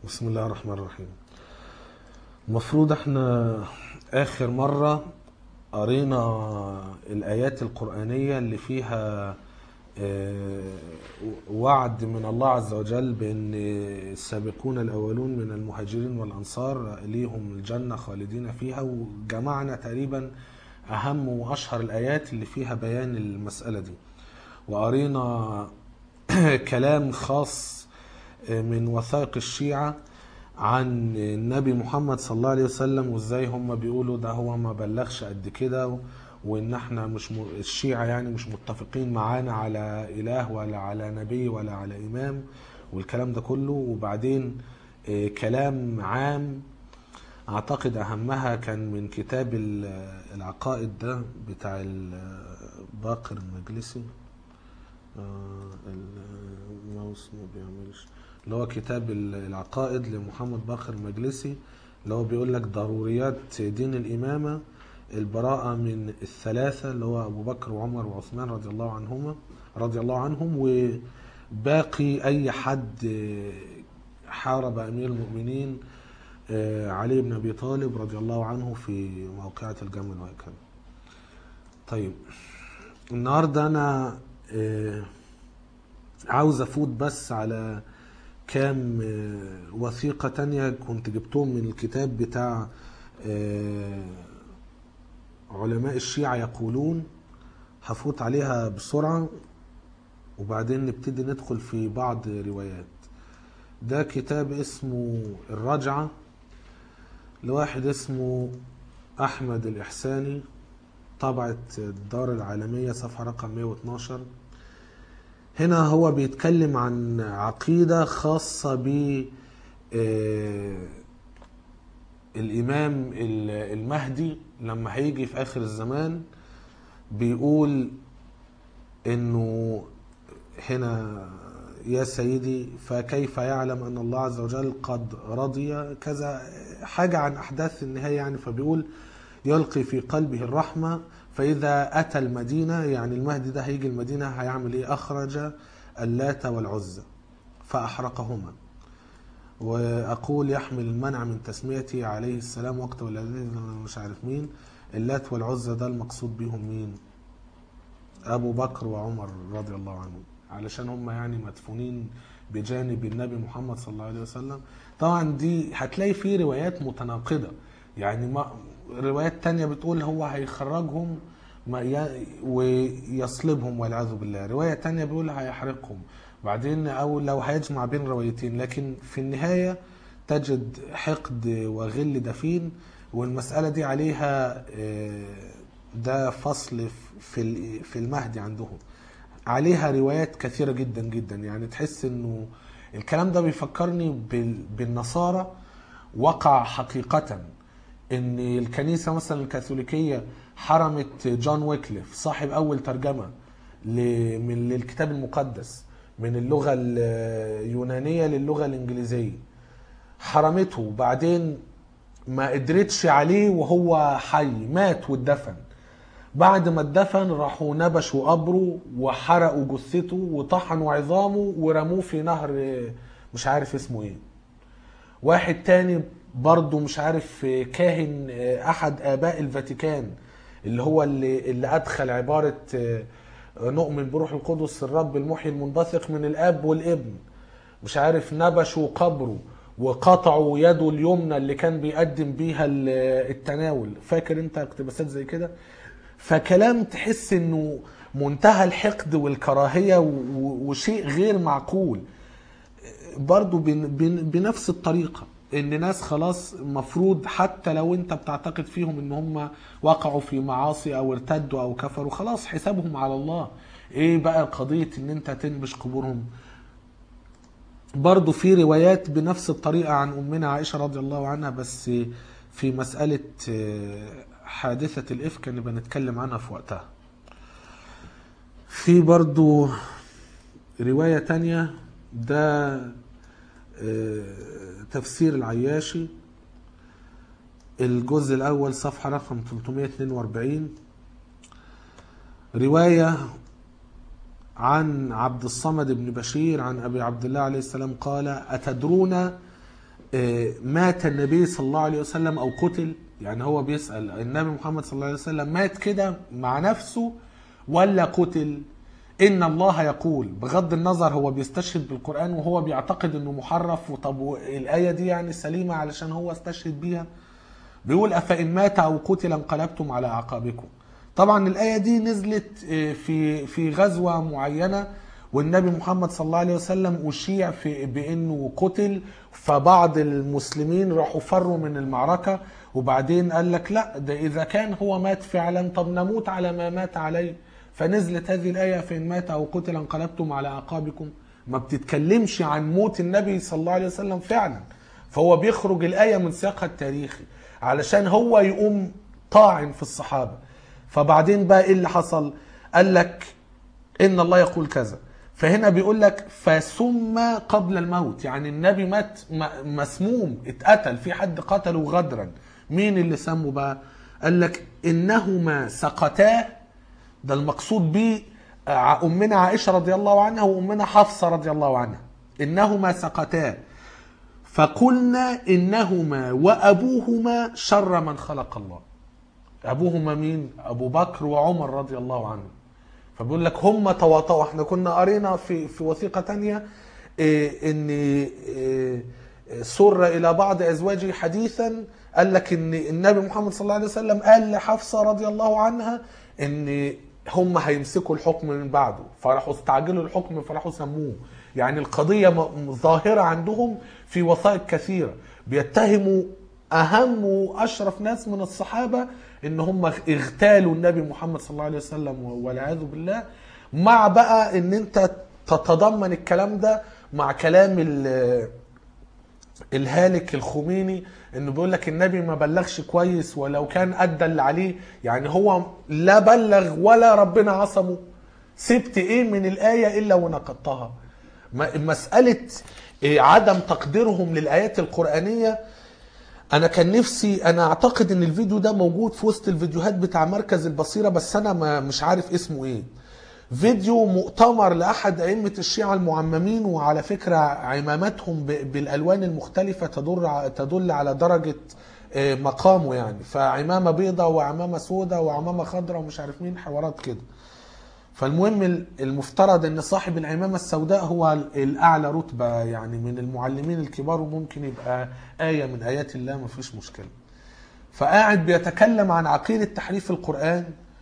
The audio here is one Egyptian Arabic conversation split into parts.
بسم الله الرحمن الرحيم المفروض احنا اخر مرة قرينا الايات القرآنية اللي فيها آه، وعد من الله عز وجل بان السابقون الاولون من المهاجرين والانصار ليهم الجنة خالدين فيها وجمعنا تقريبا اهم واشهر الايات اللي فيها بيان المسألة دي وقرينا كلام خاص من وثائق الشيعة عن النبي محمد صلى الله عليه وسلم وازاي هم بيقولوا ده هو ما بلغش قد كده وان احنا مش م... الشيعة يعني مش متفقين معانا على اله ولا على نبي ولا على امام والكلام ده كله وبعدين آه، كلام عام اعتقد اهمها كان من كتاب ال- العقائد ده بتاع باقر المجلسي آه، الماوس ما بيعملش اللي هو كتاب ال- العقائد لمحمد باقر المجلسي اللي هو بيقول لك ضروريات دين الإمامة البراءة من الثلاثة اللي هو أبو بكر وعمر وعثمان رضي الله عنهما رضي الله عنهم وباقي أي حد آه، حارب أمير المؤمنين آه، علي بن أبي طالب رضي الله عنه في موقعة الجمل وهكذا طيب النهارده انا آه، عاوز افوت بس على كام آه، وثيقة تانية كنت جبتهم من الكتاب بتاع آه، علماء الشيعة يقولون هفوت عليها بسرعة وبعدين نبتدي ندخل في بعض روايات ده كتاب اسمه الرجعة لواحد اسمه أحمد الإحساني طبعة الدار العالمية صفحة رقم 112 هنا هو بيتكلم عن عقيدة خاصة ب آه، الإمام ال- المهدي لما هيجي في آخر الزمان بيقول إنه هنا يا سيدي فكيف يعلم أن الله عز وجل قد رضي كذا حاجة عن أحداث النهاية يعني فبيقول يلقي في قلبه الرحمة فإذا أتى المدينة يعني المهدي ده هيجي المدينة هيعمل إيه أخرج اللات والعزى فأحرقهما وأقول يحمل المنع من تسميته عليه السلام وقت ولادته مش عارف مين اللات والعزى ده المقصود بيهم مين أبو بكر وعمر رضي الله عنهم علشان هم يعني مدفونين بجانب النبي محمد صلى الله عليه وسلم طبعا دي هتلاقي فيه روايات متناقضة يعني ما روايات تانية بتقول هو هيخرجهم ما ي- ويصلبهم والعياذ بالله رواية تانية بيقول هيحرقهم بعدين أو لو هيجمع بين روايتين لكن في النهاية تجد حقد وغل دفين والمسألة دي عليها آه، ده فصل في ال- في المهدي عندهم عليها روايات كثيرة جدا جدا يعني تحس انه الكلام ده بيفكرني بال- بالنصارى وقع حقيقة ان الكنيسة مثلا الكاثوليكية حرمت جون ويكليف صاحب اول ترجمة ل- من للكتاب المقدس من اللغة اليونانية للغة الانجليزية حرمته وبعدين ما قدرتش عليه وهو حي مات واتدفن بعد ما اتدفن راحوا نبشوا قبره وحرقوا جثته وطحنوا عظامه ورموه في نهر آه، مش عارف اسمه ايه واحد تاني برضه مش عارف آه، كاهن آه، احد اباء الفاتيكان اللي هو اللي, اللي ادخل عبارة آه، نؤمن بروح القدس الرب المحيي المنبثق من الاب والابن مش عارف نبشوا قبره وقطعوا يده اليمنى اللي كان بيقدم بيها ال- التناول فاكر انت اقتباسات زي كده فكلام تحس انه منتهى الحقد والكراهية و- و- وشيء غير معقول برضو بن- بن- بنفس الطريقة ان ناس خلاص مفروض حتى لو انت بتعتقد فيهم ان هم وقعوا في معاصي او ارتدوا او كفروا خلاص حسابهم على الله ايه بقى قضية ان انت تنبش قبورهم برضو في روايات بنفس الطريقة عن أمنا عائشة رضي الله عنها بس في مسألة آه، حادثة الإفك نبقى نتكلم عنها في وقتها في برضو رواية تانية ده آه، تفسير العياشي الجزء الأول صفحة رقم 342 رواية عن عبد الصمد بن بشير عن أبي عبد الله عليه السلام قال أتدرون آه، مات النبي صلى الله عليه وسلم او قتل يعني هو بيسال النبي محمد صلى الله عليه وسلم مات كده مع نفسه ولا قتل ان الله يقول بغض النظر هو بيستشهد بالقران وهو بيعتقد انه محرف وطب الايه دي يعني سليمه علشان هو استشهد بيها بيقول افان مات او قتل انقلبتم على اعقابكم طبعا الايه دي نزلت آه، في في غزوه معينه والنبي محمد صلى الله عليه وسلم اشيع في بانه قتل فبعض المسلمين راحوا فروا من المعركه وبعدين قال لك لا ده اذا كان هو مات فعلا طب نموت على ما مات عليه فنزلت هذه الايه فان مات او قتل انقلبتم على اعقابكم ما بتتكلمش عن موت النبي صلى الله عليه وسلم فعلا فهو بيخرج الايه من سياقها التاريخي علشان هو يقوم طاعن في الصحابه فبعدين بقى ايه اللي حصل قال لك ان الله يقول كذا فهنا بيقول لك فسم قبل الموت يعني النبي مات م- مسموم اتقتل في حد قتله غدرا مين اللي سمه بقى قال لك انهما سقطاه ده المقصود به ع- امنا عائشه رضي الله عنها وامنا حفصه رضي الله عنها انهما سقطاه فقلنا انهما وابوهما شر من خلق الله ابوهما مين ابو بكر وعمر رضي الله عنهم فبيقول لك هم تواطؤوا احنا كنا قرينا في في وثيقه تانية إيه ان إيه سر الى بعض ازواجه حديثا قال لك ان النبي محمد صلى الله عليه وسلم قال لحفصه رضي الله عنها ان هم هيمسكوا الحكم من بعده فراحوا استعجلوا الحكم فراحوا سموه يعني القضيه م- ظاهره عندهم في وثائق كثيره بيتهموا اهم واشرف ناس من الصحابه ان هم اغتالوا النبي محمد صلى الله عليه وسلم والعياذ بالله مع بقى ان انت تتضمن الكلام ده مع كلام ال- الهالك الخميني انه بيقول لك النبي ما بلغش كويس ولو كان ادى اللي عليه يعني هو لا بلغ ولا ربنا عصمه سبت ايه من الايه الا ونقضتها م- مساله إيه عدم تقديرهم للايات القرانيه انا كان نفسي انا اعتقد ان الفيديو ده موجود في وسط الفيديوهات بتاع مركز البصيره بس انا ما مش عارف اسمه ايه فيديو مؤتمر لاحد ائمه الشيعه المعممين وعلى فكره عمامتهم ب- بالالوان المختلفه تدل ع- تدل على درجه آه، مقامه يعني فعمامه بيضاء وعمامه سوداء وعمامه خضراء ومش عارف مين حوارات كده فالمهم ال- المفترض ان صاحب العمامه السوداء هو ال- الاعلى رتبه يعني من المعلمين الكبار وممكن يبقى ايه من ايات الله ما فيش مشكله فقاعد بيتكلم عن عقيده تحريف القران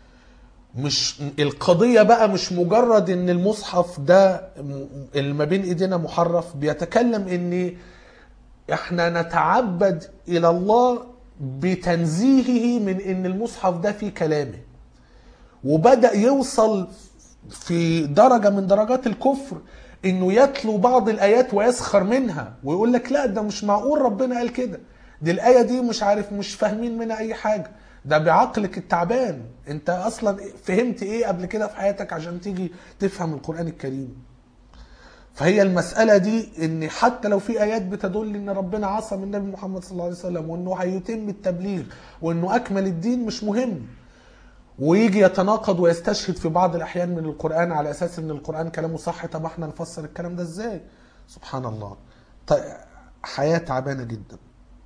مش القضيه بقى مش مجرد ان المصحف ده م- اللي ما بين ايدينا محرف بيتكلم ان احنا نتعبد الى الله بتنزيهه من ان المصحف ده فيه كلامه وبدا يوصل في درجه من درجات الكفر انه يتلو بعض الايات ويسخر منها ويقول لك لا ده مش معقول ربنا قال كده دي الايه دي مش عارف مش فاهمين منها اي حاجه ده بعقلك التعبان انت اصلا فهمت ايه قبل كده في حياتك عشان تيجي تفهم القران الكريم فهي المسألة دي ان حتى لو في ايات بتدل ان ربنا عصم النبي محمد صلى الله عليه وسلم وانه هيتم التبليغ وانه اكمل الدين مش مهم ويجي يتناقض ويستشهد في بعض الاحيان من القران على اساس ان القران كلامه صح طب احنا نفسر الكلام ده ازاي سبحان الله طيب حياه تعبانه جدا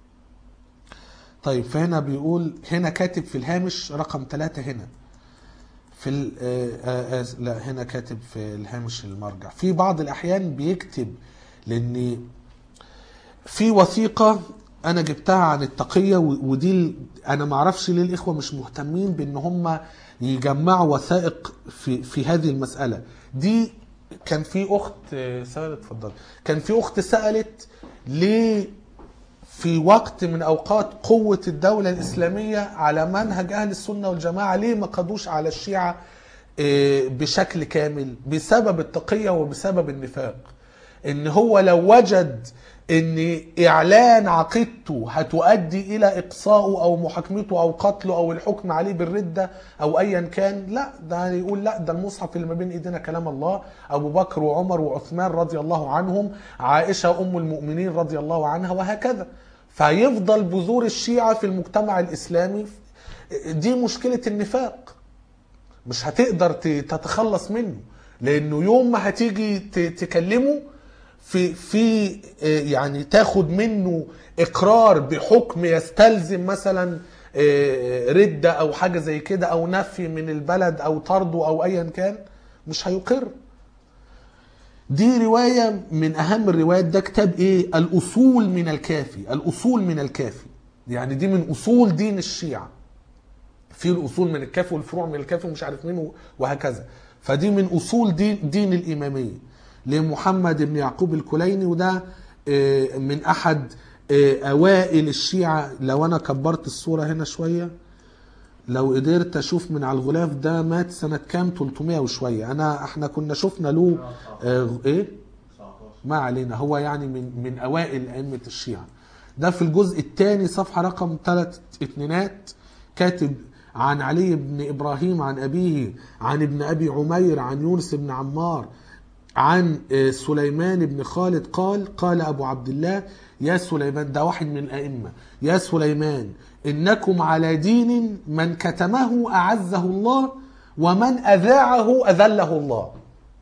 طيب فهنا بيقول هنا كاتب في الهامش رقم ثلاثة هنا في ال- آه، آه، آه، لا هنا كاتب في الهامش المرجع في بعض الاحيان بيكتب لان في وثيقة أنا جبتها عن التقية و- ودي ال- أنا معرفش ليه الإخوة مش مهتمين بإن هم يجمعوا وثائق في في هذه المسألة دي كان في أخت آه، سألت اتفضل كان في أخت سألت ليه في وقت من اوقات قوه الدوله الاسلاميه على منهج اهل السنه والجماعه ليه ما قضوش على الشيعه آه، بشكل كامل بسبب التقيه وبسبب النفاق ان هو لو وجد ان اعلان عقيدته هتؤدي الى اقصائه او محاكمته او قتله او الحكم عليه بالرده او ايا كان لا ده يقول لا ده المصحف اللي ما بين ايدينا كلام الله ابو بكر وعمر وعثمان رضي الله عنهم عائشه ام المؤمنين رضي الله عنها وهكذا فيفضل بذور الشيعه في المجتمع الاسلامي دي مشكله النفاق مش هتقدر ت- تتخلص منه لانه يوم ما هتيجي ت- تكلمه في في آه، يعني تاخد منه اقرار بحكم يستلزم مثلا آه، رده او حاجه زي كده او نفي من البلد او طرده او ايا كان مش هيقر دي رواية من أهم الروايات ده كتاب إيه؟ الأصول من الكافي، الأصول من الكافي. يعني دي من أصول دين الشيعة. في الأصول من الكافي والفروع من الكافي ومش عارف مين وهكذا. فدي من أصول دين دين الإمامية لمحمد بن يعقوب الكليني وده آه، من أحد آه، أوائل الشيعة لو أنا كبرت الصورة هنا شوية لو قدرت اشوف من على الغلاف ده مات سنة كام 300 وشوية انا احنا كنا شفنا له آه ايه 19 ما علينا هو يعني من من اوائل ائمه الشيعه ده في الجزء الثاني صفحه رقم ثلاث اتنينات كاتب عن علي بن ابراهيم عن ابيه عن ابن ابي عمير عن يونس بن عمار عن آه، سليمان بن خالد قال قال ابو عبد الله يا سليمان ده واحد من الائمه يا سليمان انكم على دين من كتمه اعزه الله ومن اذاعه اذله الله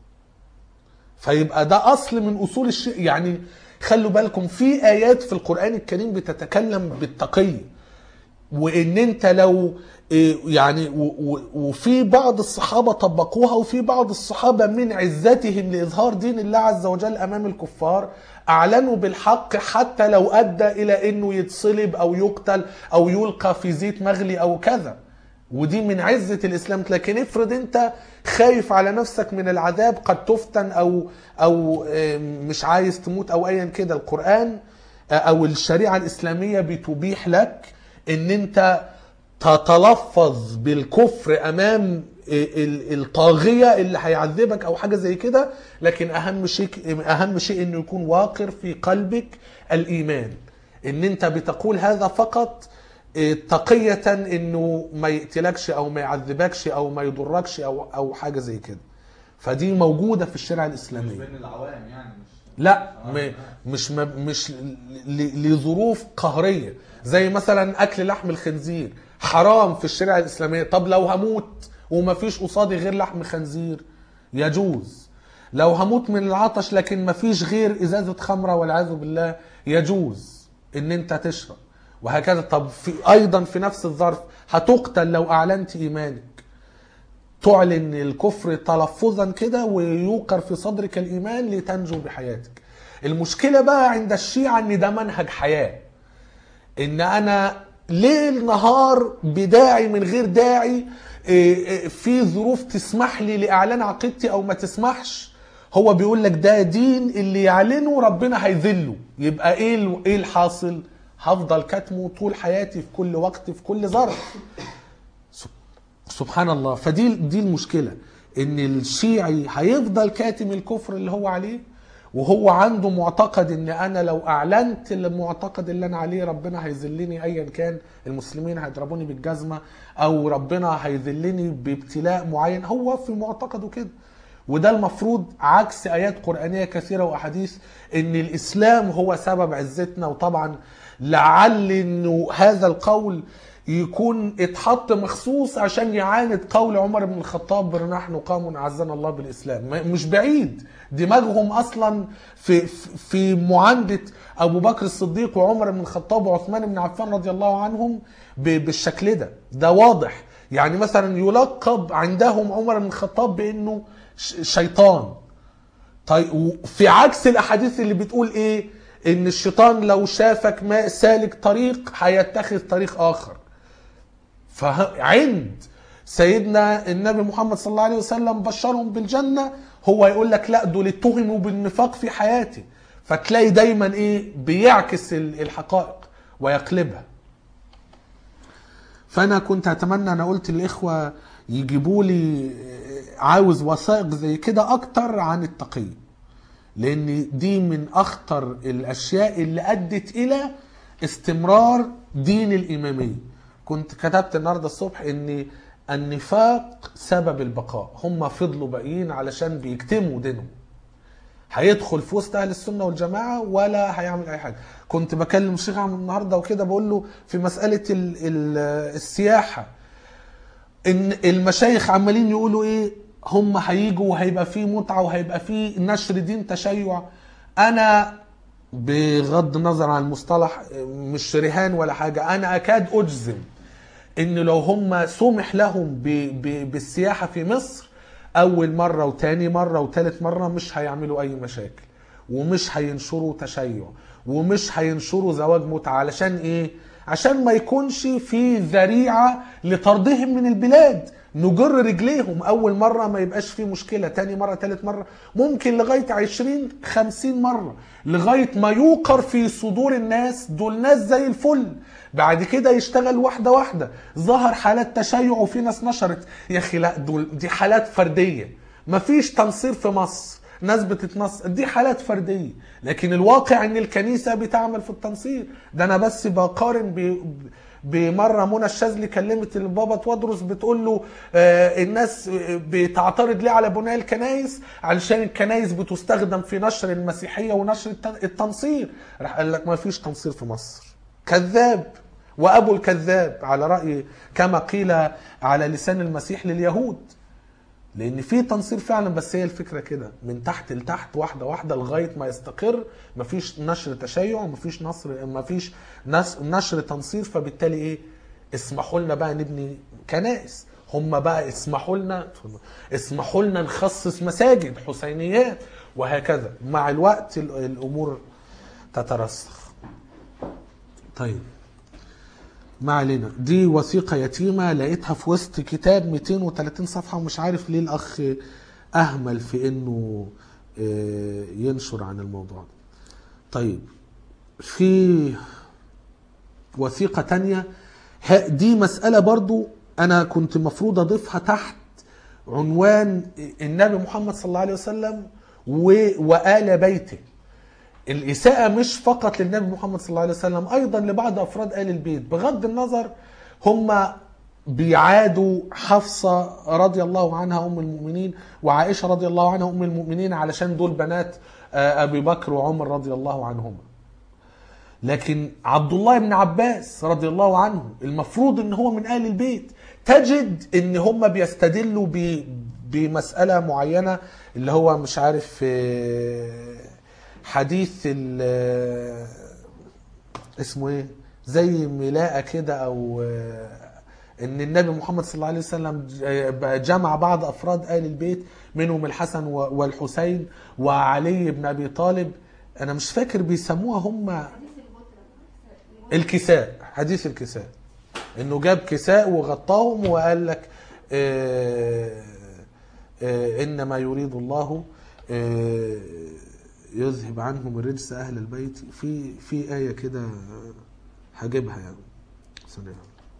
فيبقى ده اصل من اصول الشيء يعني خلوا بالكم في ايات في القران الكريم بتتكلم بالتقي وان انت لو إيه، يعني و- و- وفي بعض الصحابه طبقوها وفي بعض الصحابه من عزتهم لاظهار دين الله عز وجل امام الكفار اعلنوا بالحق حتى لو ادى الى انه يتصلب او يقتل او يلقى في زيت مغلي او كذا ودي من عزة الإسلام لكن افرض أنت خايف على نفسك من العذاب قد تفتن أو أو آم، مش عايز تموت أو أيا كده القرآن آه، أو الشريعة الإسلامية بتبيح لك إن أنت تتلفظ بالكفر أمام ال- الطاغية اللي هيعذبك أو حاجة زي كده لكن أهم شيء أهم شيء إنه يكون واقر في قلبك الإيمان إن أنت بتقول هذا فقط تقية انه ما يقتلكش او ما يعذبكش او ما يضركش او او حاجة زي كده فدي موجودة في الشريعة مش الاسلامية بين العوام يعني مش لا م- مش م- مش ل- لظروف قهرية زي مثلا اكل لحم الخنزير حرام في الشريعة الاسلامية طب لو هموت وما فيش قصادي غير لحم خنزير يجوز لو هموت من العطش لكن ما فيش غير ازازة خمرة والعياذ بالله يجوز ان انت تشرب وهكذا طب في ايضا في نفس الظرف هتقتل لو اعلنت ايمانك تعلن الكفر تلفظا كده ويوقر في صدرك الايمان لتنجو بحياتك المشكله بقى عند الشيعه ان ده منهج حياه ان انا ليل نهار بداعي من غير داعي إيه، إيه، في ظروف تسمح لي لاعلان عقيدتي او ما تسمحش هو بيقول لك ده دين اللي يعلنه ربنا هيذله يبقى ايه ال- ايه الحاصل هفضل كاتمه طول حياتي في كل وقت في كل ظرف سبحان الله فدي دي المشكله ان الشيعي هيفضل كاتم الكفر اللي هو عليه وهو عنده معتقد ان انا لو اعلنت المعتقد اللي انا عليه ربنا هيذلني ايا كان المسلمين هيضربوني بالجزمه او ربنا هيذلني بابتلاء معين هو في معتقده كده وده المفروض عكس ايات قرانيه كثيره واحاديث ان الاسلام هو سبب عزتنا وطبعا لعل انه هذا القول يكون اتحط مخصوص عشان يعاند قول عمر بن الخطاب نحن قوم عزنا الله بالاسلام ما- مش بعيد دماغهم اصلا في في معانده ابو بكر الصديق وعمر بن الخطاب وعثمان بن عفان رضي الله عنهم ب- بالشكل ده ده واضح يعني مثلا يلقب عندهم عمر بن الخطاب بانه ش- شيطان طيب وفي عكس الاحاديث اللي بتقول ايه ان الشيطان لو شافك ما سالك طريق هيتخذ طريق اخر فعند سيدنا النبي محمد صلى الله عليه وسلم بشرهم بالجنة هو يقول لك لا دول اتهموا بالنفاق في حياتي فتلاقي دايما ايه بيعكس ال- الحقائق ويقلبها فانا كنت اتمنى انا قلت للاخوه يجيبوا لي عاوز وثائق زي كده اكتر عن التقي لان دي من اخطر الاشياء اللي ادت الى استمرار دين الاماميه كنت كتبت النهارده الصبح ان النفاق سبب البقاء هم فضلوا باقيين علشان بيكتموا دينهم هيدخل في وسط اهل السنه والجماعه ولا هيعمل اي حاجه كنت بكلم الشيخ عمرو النهارده وكده بقول له في مساله ال ال السياحه ان المشايخ عمالين يقولوا ايه هم هيجوا وهيبقى فيه متعه وهيبقى فيه نشر دين تشيع انا بغض النظر عن المصطلح مش رهان ولا حاجه انا اكاد اجزم ان لو هم سمح لهم ب ب بالسياحه في مصر اول مره وتاني مره وتالت مره مش هيعملوا اي مشاكل ومش هينشروا تشيع ومش هينشروا زواج متعه علشان ايه عشان ما يكونش في ذريعه لطردهم من البلاد نجر رجليهم اول مره ما يبقاش في مشكله تاني مره تالت مره ممكن لغايه 20 50 مره لغايه ما يوقر في صدور الناس دول ناس زي الفل بعد كده يشتغل واحده واحده ظهر حالات تشيع وفي ناس نشرت يا اخي لا دول دي حالات فرديه مفيش تنصير في مصر ناس بتتنصر دي حالات فرديه لكن الواقع ان الكنيسه بتعمل في التنصير ده انا بس بقارن ب بمره منى الشاذلي كلمت البابا توادرس بتقول له آه الناس بتعترض ليه على بناء الكنائس علشان الكنائس بتستخدم في نشر المسيحيه ونشر الت- التنصير راح قال لك ما فيش تنصير في مصر كذاب وابو الكذاب على راي كما قيل على لسان المسيح لليهود لان في تنصير فعلا بس هي الفكره كده من تحت لتحت واحده واحده لغايه ما يستقر مفيش نشر تشيع مفيش نصر مفيش نس- نشر تنصير فبالتالي ايه اسمحوا لنا بقى نبني كنائس هم بقى اسمحوا لنا اسمحوا لنا نخصص مساجد حسينيات وهكذا مع الوقت ال- الامور تترسخ طيب ما علينا دي وثيقة يتيمة لقيتها في وسط كتاب 230 صفحة ومش عارف ليه الأخ أهمل في إنه آه، ينشر عن الموضوع ده طيب في وثيقة تانية ه- دي مسألة برضو أنا كنت مفروض أضيفها تحت عنوان النبي محمد صلى الله عليه وسلم و- وآل بيته الإساءة مش فقط للنبي محمد صلى الله عليه وسلم أيضا لبعض أفراد آل البيت بغض النظر هم بيعادوا حفصة رضي الله عنها أم المؤمنين وعائشة رضي الله عنها أم المؤمنين علشان دول بنات آه، أبي بكر وعمر رضي الله عنهما لكن عبد الله بن عباس رضي الله عنه المفروض ان هو من اهل البيت تجد ان هم بيستدلوا ب بمساله معينه اللي هو مش عارف آه، حديث ال- آه، اسمه ايه زي ملاءه كده او آه، ان النبي محمد صلى الله عليه وسلم ج- جمع بعض افراد ال البيت منهم الحسن و- والحسين وعلي بن ابي طالب انا مش فاكر بيسموها هم الكساء حديث الكساء انه جاب كساء وغطاهم وقال لك آه، آه، انما يريد الله آه، يذهب عنهم الرجس اهل البيت في في ايه كده هجيبها يعني ثانية.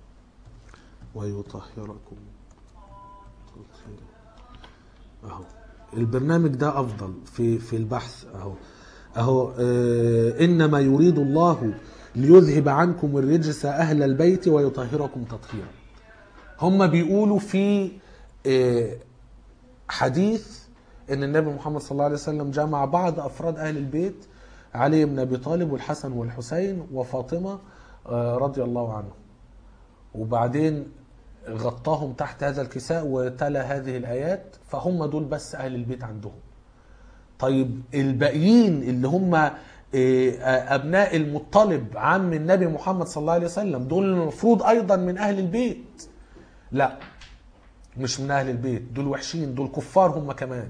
ويطهركم تطهيرا. اهو البرنامج ده افضل في في البحث اهو اهو آه انما يريد الله ليذهب عنكم الرجس اهل البيت ويطهركم تطهيرا هم بيقولوا في آه حديث ان النبي محمد صلى الله عليه وسلم جمع بعض افراد اهل البيت علي بن ابي طالب والحسن والحسين وفاطمه آه رضي الله عنهم وبعدين غطاهم تحت هذا الكساء وتلا هذه الآيات فهم دول بس أهل البيت عندهم طيب الباقيين اللي هم إيه، أبناء المطلب عم النبي محمد صلى الله عليه وسلم دول المفروض أيضا من أهل البيت لا مش من أهل البيت دول وحشين دول كفار هم كمان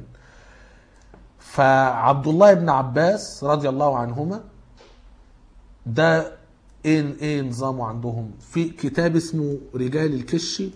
فعبد الله بن عباس رضي الله عنهما ده ايه ايه نظامه عندهم في كتاب اسمه رجال الكشي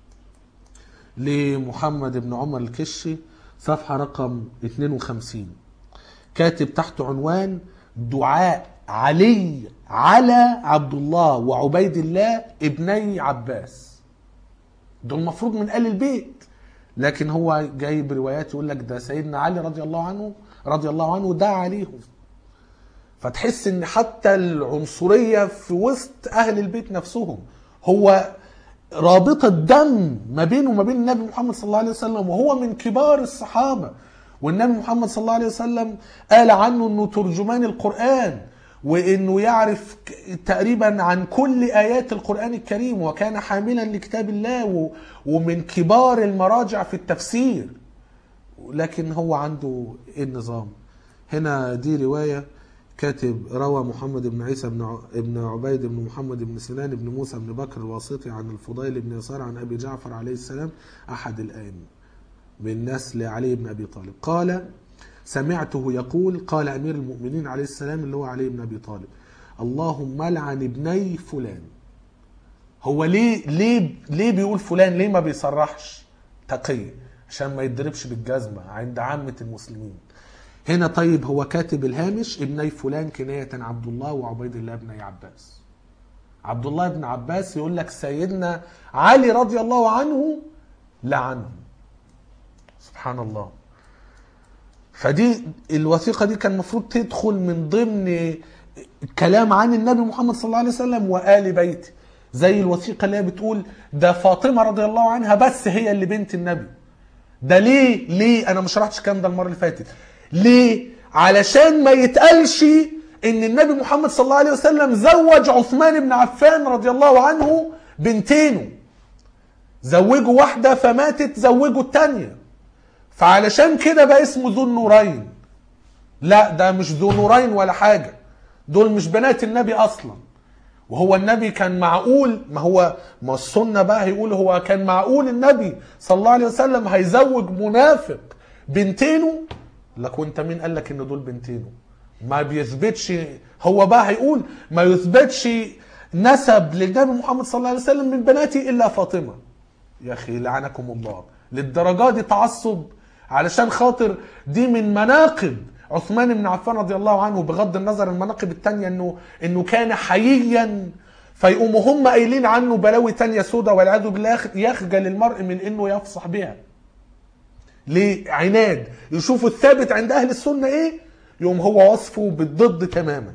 لمحمد بن عمر الكشي صفحة رقم 52 كاتب تحت عنوان دعاء علي على عبد الله وعبيد الله ابني عباس دول المفروض من آل البيت لكن هو جايب روايات يقول لك ده سيدنا علي رضي الله عنه رضي الله عنه دعا عليهم فتحس ان حتى العنصريه في وسط اهل البيت نفسهم هو رابطه دم ما بينه وما بين النبي محمد صلى الله عليه وسلم وهو من كبار الصحابه والنبي محمد صلى الله عليه وسلم قال عنه انه ترجمان القران وانه يعرف ك- تقريبا عن كل ايات القران الكريم وكان حاملا لكتاب الله و- ومن كبار المراجع في التفسير لكن هو عنده ايه النظام هنا دي رواية كاتب روى محمد بن عيسى بن ع- ابن عبيد بن محمد بن سنان بن موسى بن بكر الواسطي عن الفضيل بن يسار عن أبي جعفر عليه السلام أحد الأئمة من نسل علي بن أبي طالب قال سمعته يقول قال أمير المؤمنين عليه السلام اللي هو علي بن أبي طالب اللهم لعن ابني فلان هو ليه ليه ليه بيقول فلان ليه ما بيصرحش تقي عشان ما يتضربش بالجزمة عند عامة المسلمين هنا طيب هو كاتب الهامش ابني فلان كناية عبد الله وعبيد الله بن عباس عبد الله بن عباس يقول لك سيدنا علي رضي الله عنه لعنهم سبحان الله فدي الوثيقة دي كان المفروض تدخل من ضمن كلام عن النبي محمد صلى الله عليه وسلم وآل بيته زي الوثيقة اللي هي بتقول ده فاطمة رضي الله عنها بس هي اللي بنت النبي ده ليه ليه انا ما شرحتش الكلام ده المره اللي فاتت ليه علشان ما يتقالش ان النبي محمد صلى الله عليه وسلم زوج عثمان بن عفان رضي الله عنه بنتينه زوجوا واحده فماتت زوجوا الثانيه فعلشان كده بقى اسمه ذو النورين لا ده مش ذو نورين ولا حاجه دول مش بنات النبي اصلا وهو النبي كان معقول ما هو ما السنه بقى هيقول هو كان معقول النبي صلى الله عليه وسلم هيزوج منافق بنتينه لك وانت مين قال لك ان دول بنتينه ما بيثبتش هو بقى هيقول ما يثبتش نسب للنبي محمد صلى الله عليه وسلم من بناتي الا فاطمه يا اخي لعنكم الله للدرجه دي تعصب علشان خاطر دي من مناقب عثمان بن عفان رضي الله عنه بغض النظر المناقب التانية انه انه كان حييا فيقوموا هم قايلين عنه بلاوي تانية سودة والعياذ بالله يخجل المرء من انه يفصح بها ليه عناد يشوفوا الثابت عند اهل السنة ايه يقوم هو وصفه بالضد تماما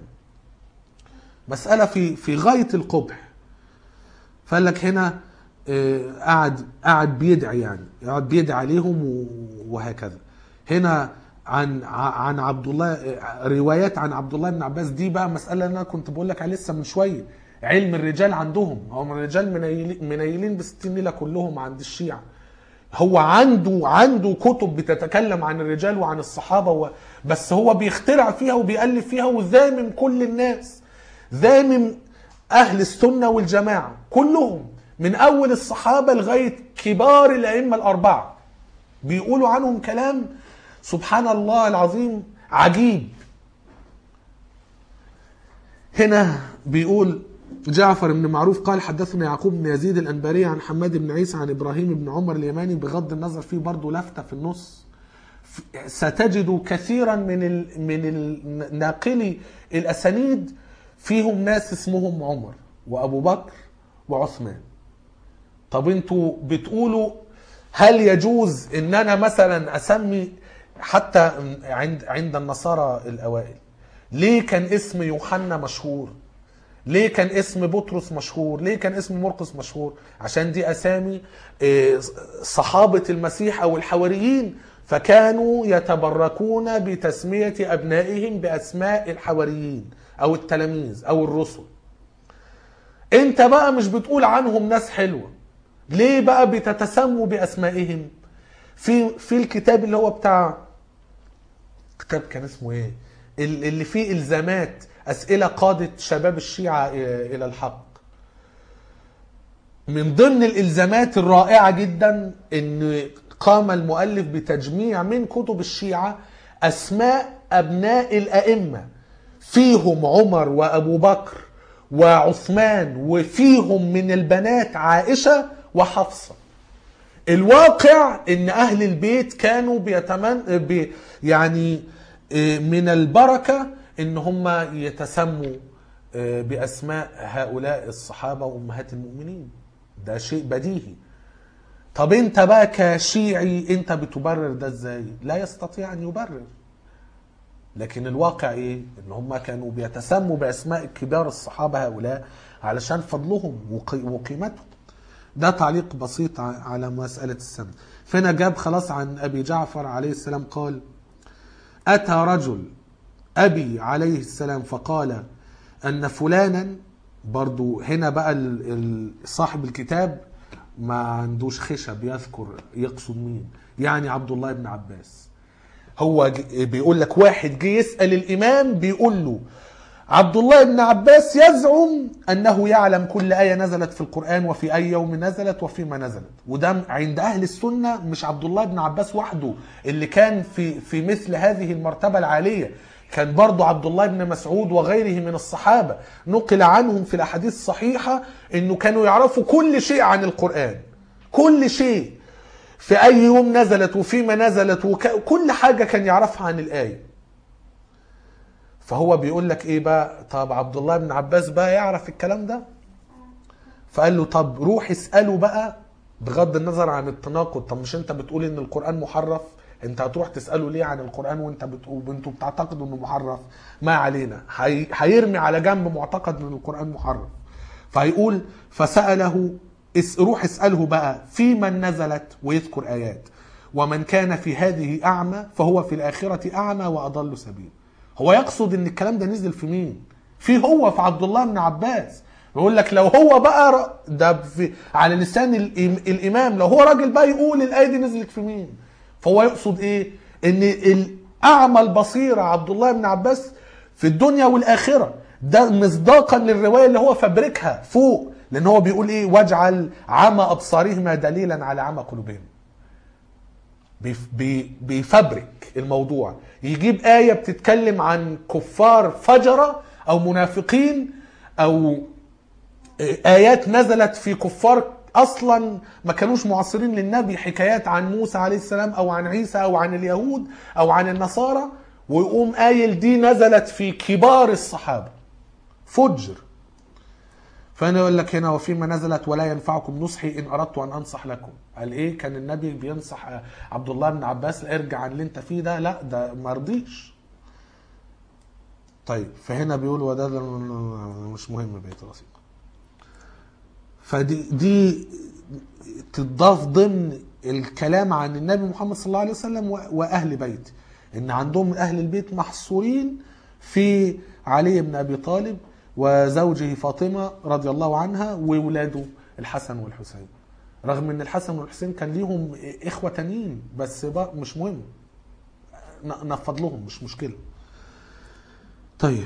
مسألة في في غاية القبح فقال لك هنا آه، قعد قعد بيدعي يعني قعد بيدعي عليهم و- وهكذا هنا عن ع- عن عبد الله آه، روايات عن عبد الله بن عباس دي بقى مسألة اللي انا كنت بقول لك عليها لسه من شوية علم الرجال عندهم هم الرجال منيلين منيلين ب 60 ليلة كلهم عند الشيعة هو عنده عنده كتب بتتكلم عن الرجال وعن الصحابة و... بس هو بيخترع فيها وبيألف فيها وذامم كل الناس ذامم أهل السنة والجماعة كلهم من أول الصحابة لغاية كبار الأئمة الأربعة بيقولوا عنهم كلام سبحان الله العظيم عجيب هنا بيقول جعفر بن معروف قال حدثنا يعقوب بن يزيد الأنباري عن حماد بن عيسى عن إبراهيم بن عمر اليماني بغض النظر فيه برضه لفتة في النص ستجد كثيرا من ال... من الناقلي الأسانيد فيهم ناس اسمهم عمر وأبو بكر وعثمان طب انتوا بتقولوا هل يجوز ان انا مثلا اسمي حتى عند عند النصارى الاوائل ليه كان اسم يوحنا مشهور ليه كان اسم بطرس مشهور ليه كان اسم مرقس مشهور عشان دي اسامي آه، صحابة المسيح او الحواريين فكانوا يتبركون بتسمية ابنائهم باسماء الحواريين او التلاميذ او الرسل انت بقى مش بتقول عنهم ناس حلوة ليه بقى بتتسموا باسمائهم في في الكتاب اللي هو بتاع كتاب كان اسمه ايه ال- اللي فيه الزامات اسئله قادت شباب الشيعه الى الحق من ضمن الالزامات الرائعه جدا ان قام المؤلف بتجميع من كتب الشيعه اسماء ابناء الائمه فيهم عمر وابو بكر وعثمان وفيهم من البنات عائشه وحفصه الواقع ان اهل البيت كانوا بيتمن بي يعني آه، من البركه ان هم يتسموا آه، باسماء هؤلاء الصحابه وامهات المؤمنين ده شيء بديهي طب انت بقى كشيعي انت بتبرر ده ازاي لا يستطيع ان يبرر لكن الواقع ايه ان هم كانوا بيتسموا باسماء كبار الصحابه هؤلاء علشان فضلهم وقي- وقيمتهم ده تعليق بسيط ع- على مسألة السند فهنا جاب خلاص عن أبي جعفر عليه السلام قال أتى رجل أبي عليه السلام فقال أن فلانا برضو هنا بقى ال- ال- صاحب الكتاب ما عندوش خشب يذكر يقصد مين يعني عبد الله بن عباس هو ج- بيقول لك واحد جه يسال الامام بيقول له عبد الله بن عباس يزعم انه يعلم كل ايه نزلت في القران وفي اي يوم نزلت وفيما نزلت وده عند اهل السنه مش عبد الله بن عباس وحده اللي كان في في مثل هذه المرتبه العاليه كان برضه عبد الله بن مسعود وغيره من الصحابه نقل عنهم في الاحاديث الصحيحه انه كانوا يعرفوا كل شيء عن القران كل شيء في اي يوم نزلت وفيما نزلت وكل حاجه كان يعرفها عن الايه فهو بيقول لك ايه بقى طب عبد الله بن عباس بقى يعرف الكلام ده فقال له طب روح اساله بقى بغض النظر عن التناقض طب مش انت بتقول ان القران محرف انت هتروح تساله ليه عن القران وانت بتقول انتوا بتعتقدوا انه محرف ما علينا هي... هيرمي على جنب معتقد ان القران محرف فهيقول فساله اس... روح اساله بقى في من نزلت ويذكر ايات ومن كان في هذه اعمى فهو في الاخره اعمى واضل سبيل هو يقصد ان الكلام ده نزل في مين في هو في عبد الله بن عباس بيقول لك لو هو بقى ر- ده في على لسان الإم- الامام لو هو راجل بقى يقول الايه دي نزلت في مين فهو يقصد ايه ان الاعمى البصيره عبد الله بن عباس في الدنيا والاخره ده مصداقا للروايه اللي هو فبركها فوق لان هو بيقول ايه واجعل عمى ابصارهما دليلا على عمى قلوبهم بيف- بي- بيفبرك الموضوع يجيب آية بتتكلم عن كفار فجرة أو منافقين أو آيات نزلت في كفار أصلا ما كانوش معاصرين للنبي حكايات عن موسى عليه السلام أو عن عيسى أو عن اليهود أو عن النصارى ويقوم قايل دي نزلت في كبار الصحابة فجر فانا يقول لك هنا وفيما نزلت ولا ينفعكم نصحي ان اردت ان انصح لكم قال ايه كان النبي بينصح عبد الله بن عباس ارجع عن اللي انت فيه ده لا ده ما رضيش طيب فهنا بيقول وده ده مش مهم بقيه الوثيقه فدي دي تضاف ضمن الكلام عن النبي محمد صلى الله عليه وسلم و- واهل بيته ان عندهم اهل البيت محصورين في علي بن ابي طالب وزوجه فاطمه رضي الله عنها وولاده الحسن والحسين رغم ان الحسن والحسين كان ليهم اخوه تانيين بس بقى مش مهم ن- نفض لهم مش مشكله طيب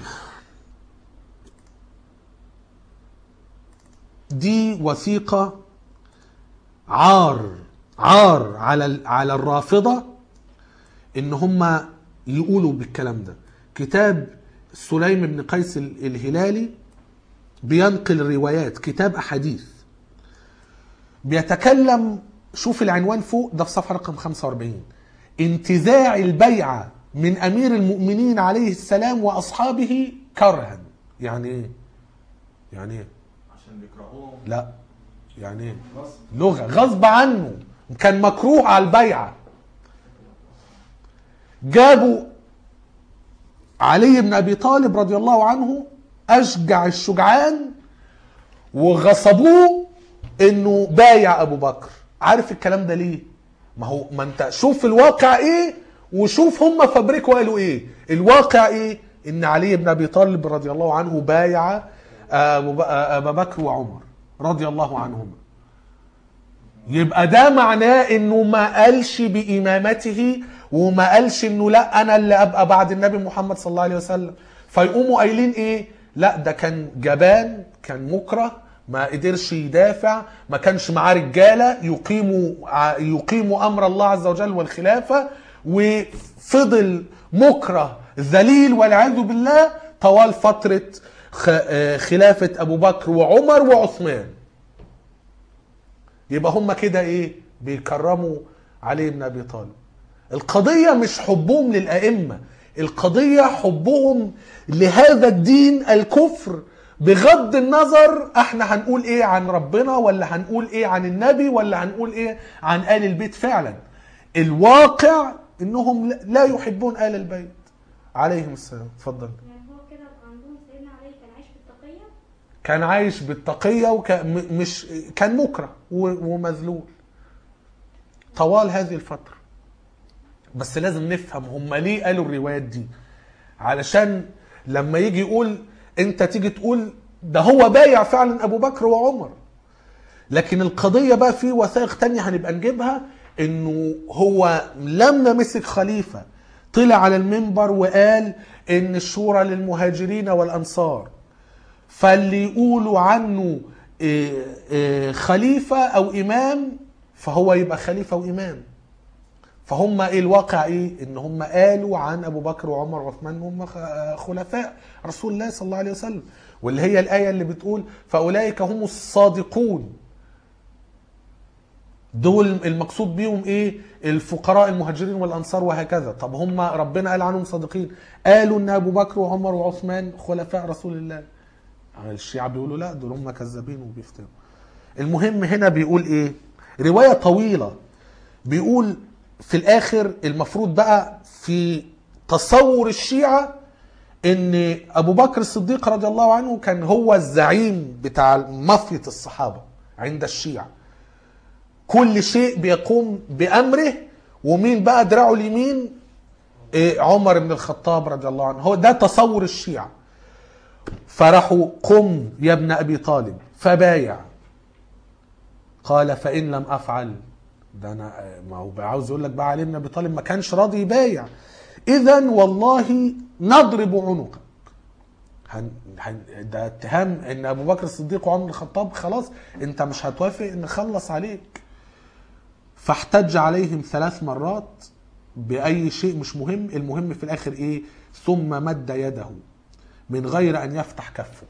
دي وثيقة عار عار على ال- على الرافضة ان هم يقولوا بالكلام ده كتاب سليم بن قيس ال- الهلالي بينقل روايات كتاب احاديث بيتكلم شوف العنوان فوق ده في صفحة رقم 45 انتزاع البيعة من امير المؤمنين عليه السلام واصحابه كرها يعني ايه يعني ايه عشان بيكرهوهم لا يعني ايه غصب لغه غصب عنه كان مكروه على البيعه جابوا علي بن ابي طالب رضي الله عنه اشجع الشجعان وغصبوه انه بايع ابو بكر عارف الكلام ده ليه ما هو ما انت شوف الواقع ايه وشوف هم فبركوا قالوا ايه الواقع ايه ان علي بن ابي طالب رضي الله عنه بايع أبو ب- ابا بكر وعمر رضي الله عنهما يبقى ده معناه انه ما قالش بامامته وما قالش انه لا انا اللي ابقى بعد النبي محمد صلى الله عليه وسلم فيقوموا قايلين ايه لا ده كان جبان كان مكره ما قدرش يدافع ما كانش معاه رجاله يقيموا ع- يقيموا امر الله عز وجل والخلافه وفضل مكره ذليل والعياذ بالله طوال فتره خ- آه، خلافه ابو بكر وعمر وعثمان يبقى هم كده ايه بيكرموا علي بن ابي طالب القضيه مش حبهم للائمه القضيه حبهم لهذا الدين الكفر بغض النظر احنا هنقول ايه عن ربنا ولا هنقول ايه عن النبي ولا هنقول ايه عن ال البيت فعلا الواقع انهم لا يحبون ال البيت عليهم السلام اتفضل يعني هو كده عندهم سيدنا علي كان عايش بالتقية كان عايش بالتقية ومش كان مكره و- ومذلول طوال هذه الفترة بس لازم نفهم هم ليه قالوا الروايات دي علشان لما يجي يقول انت تيجي تقول ده هو بايع فعلا ابو بكر وعمر لكن القضية بقى في وثائق تانية هنبقى نجيبها انه هو لما مسك خليفة طلع على المنبر وقال ان الشورى للمهاجرين والانصار فاللي يقولوا عنه إيه، إيه، خليفة او امام فهو يبقى خليفة وامام فهم ايه الواقع ايه ان هم قالوا عن ابو بكر وعمر وعثمان هم خ- خلفاء رسول الله صلى الله عليه وسلم واللي هي الايه اللي بتقول فاولئك هم الصادقون دول المقصود بيهم ايه الفقراء المهاجرين والانصار وهكذا طب هم ربنا قال عنهم صادقين قالوا ان ابو بكر وعمر وعثمان خلفاء رسول الله الشيعة بيقولوا لا دول هم كذابين وبيفتروا المهم هنا بيقول ايه رواية طويلة بيقول في الاخر المفروض بقى في تصور الشيعة ان ابو بكر الصديق رضي الله عنه كان هو الزعيم بتاع مافية الصحابة عند الشيعة كل شيء بيقوم بامره ومين بقى دراعه اليمين إيه، عمر بن الخطاب رضي الله عنه هو ده تصور الشيعة فراحوا قم يا ابن ابي طالب فبايع قال فان لم افعل ده انا ما هو بقى عاوز يقول لك بقى علي بن ابي طالب ما كانش راضي يبايع اذا والله نضرب عنقك هن... هن... ده اتهام ان ابو بكر الصديق وعمر بن الخطاب خلاص انت مش هتوافق نخلص عليك فاحتج عليهم ثلاث مرات باي شيء مش مهم المهم في الاخر ايه ثم مد يده من غير ان يفتح كفه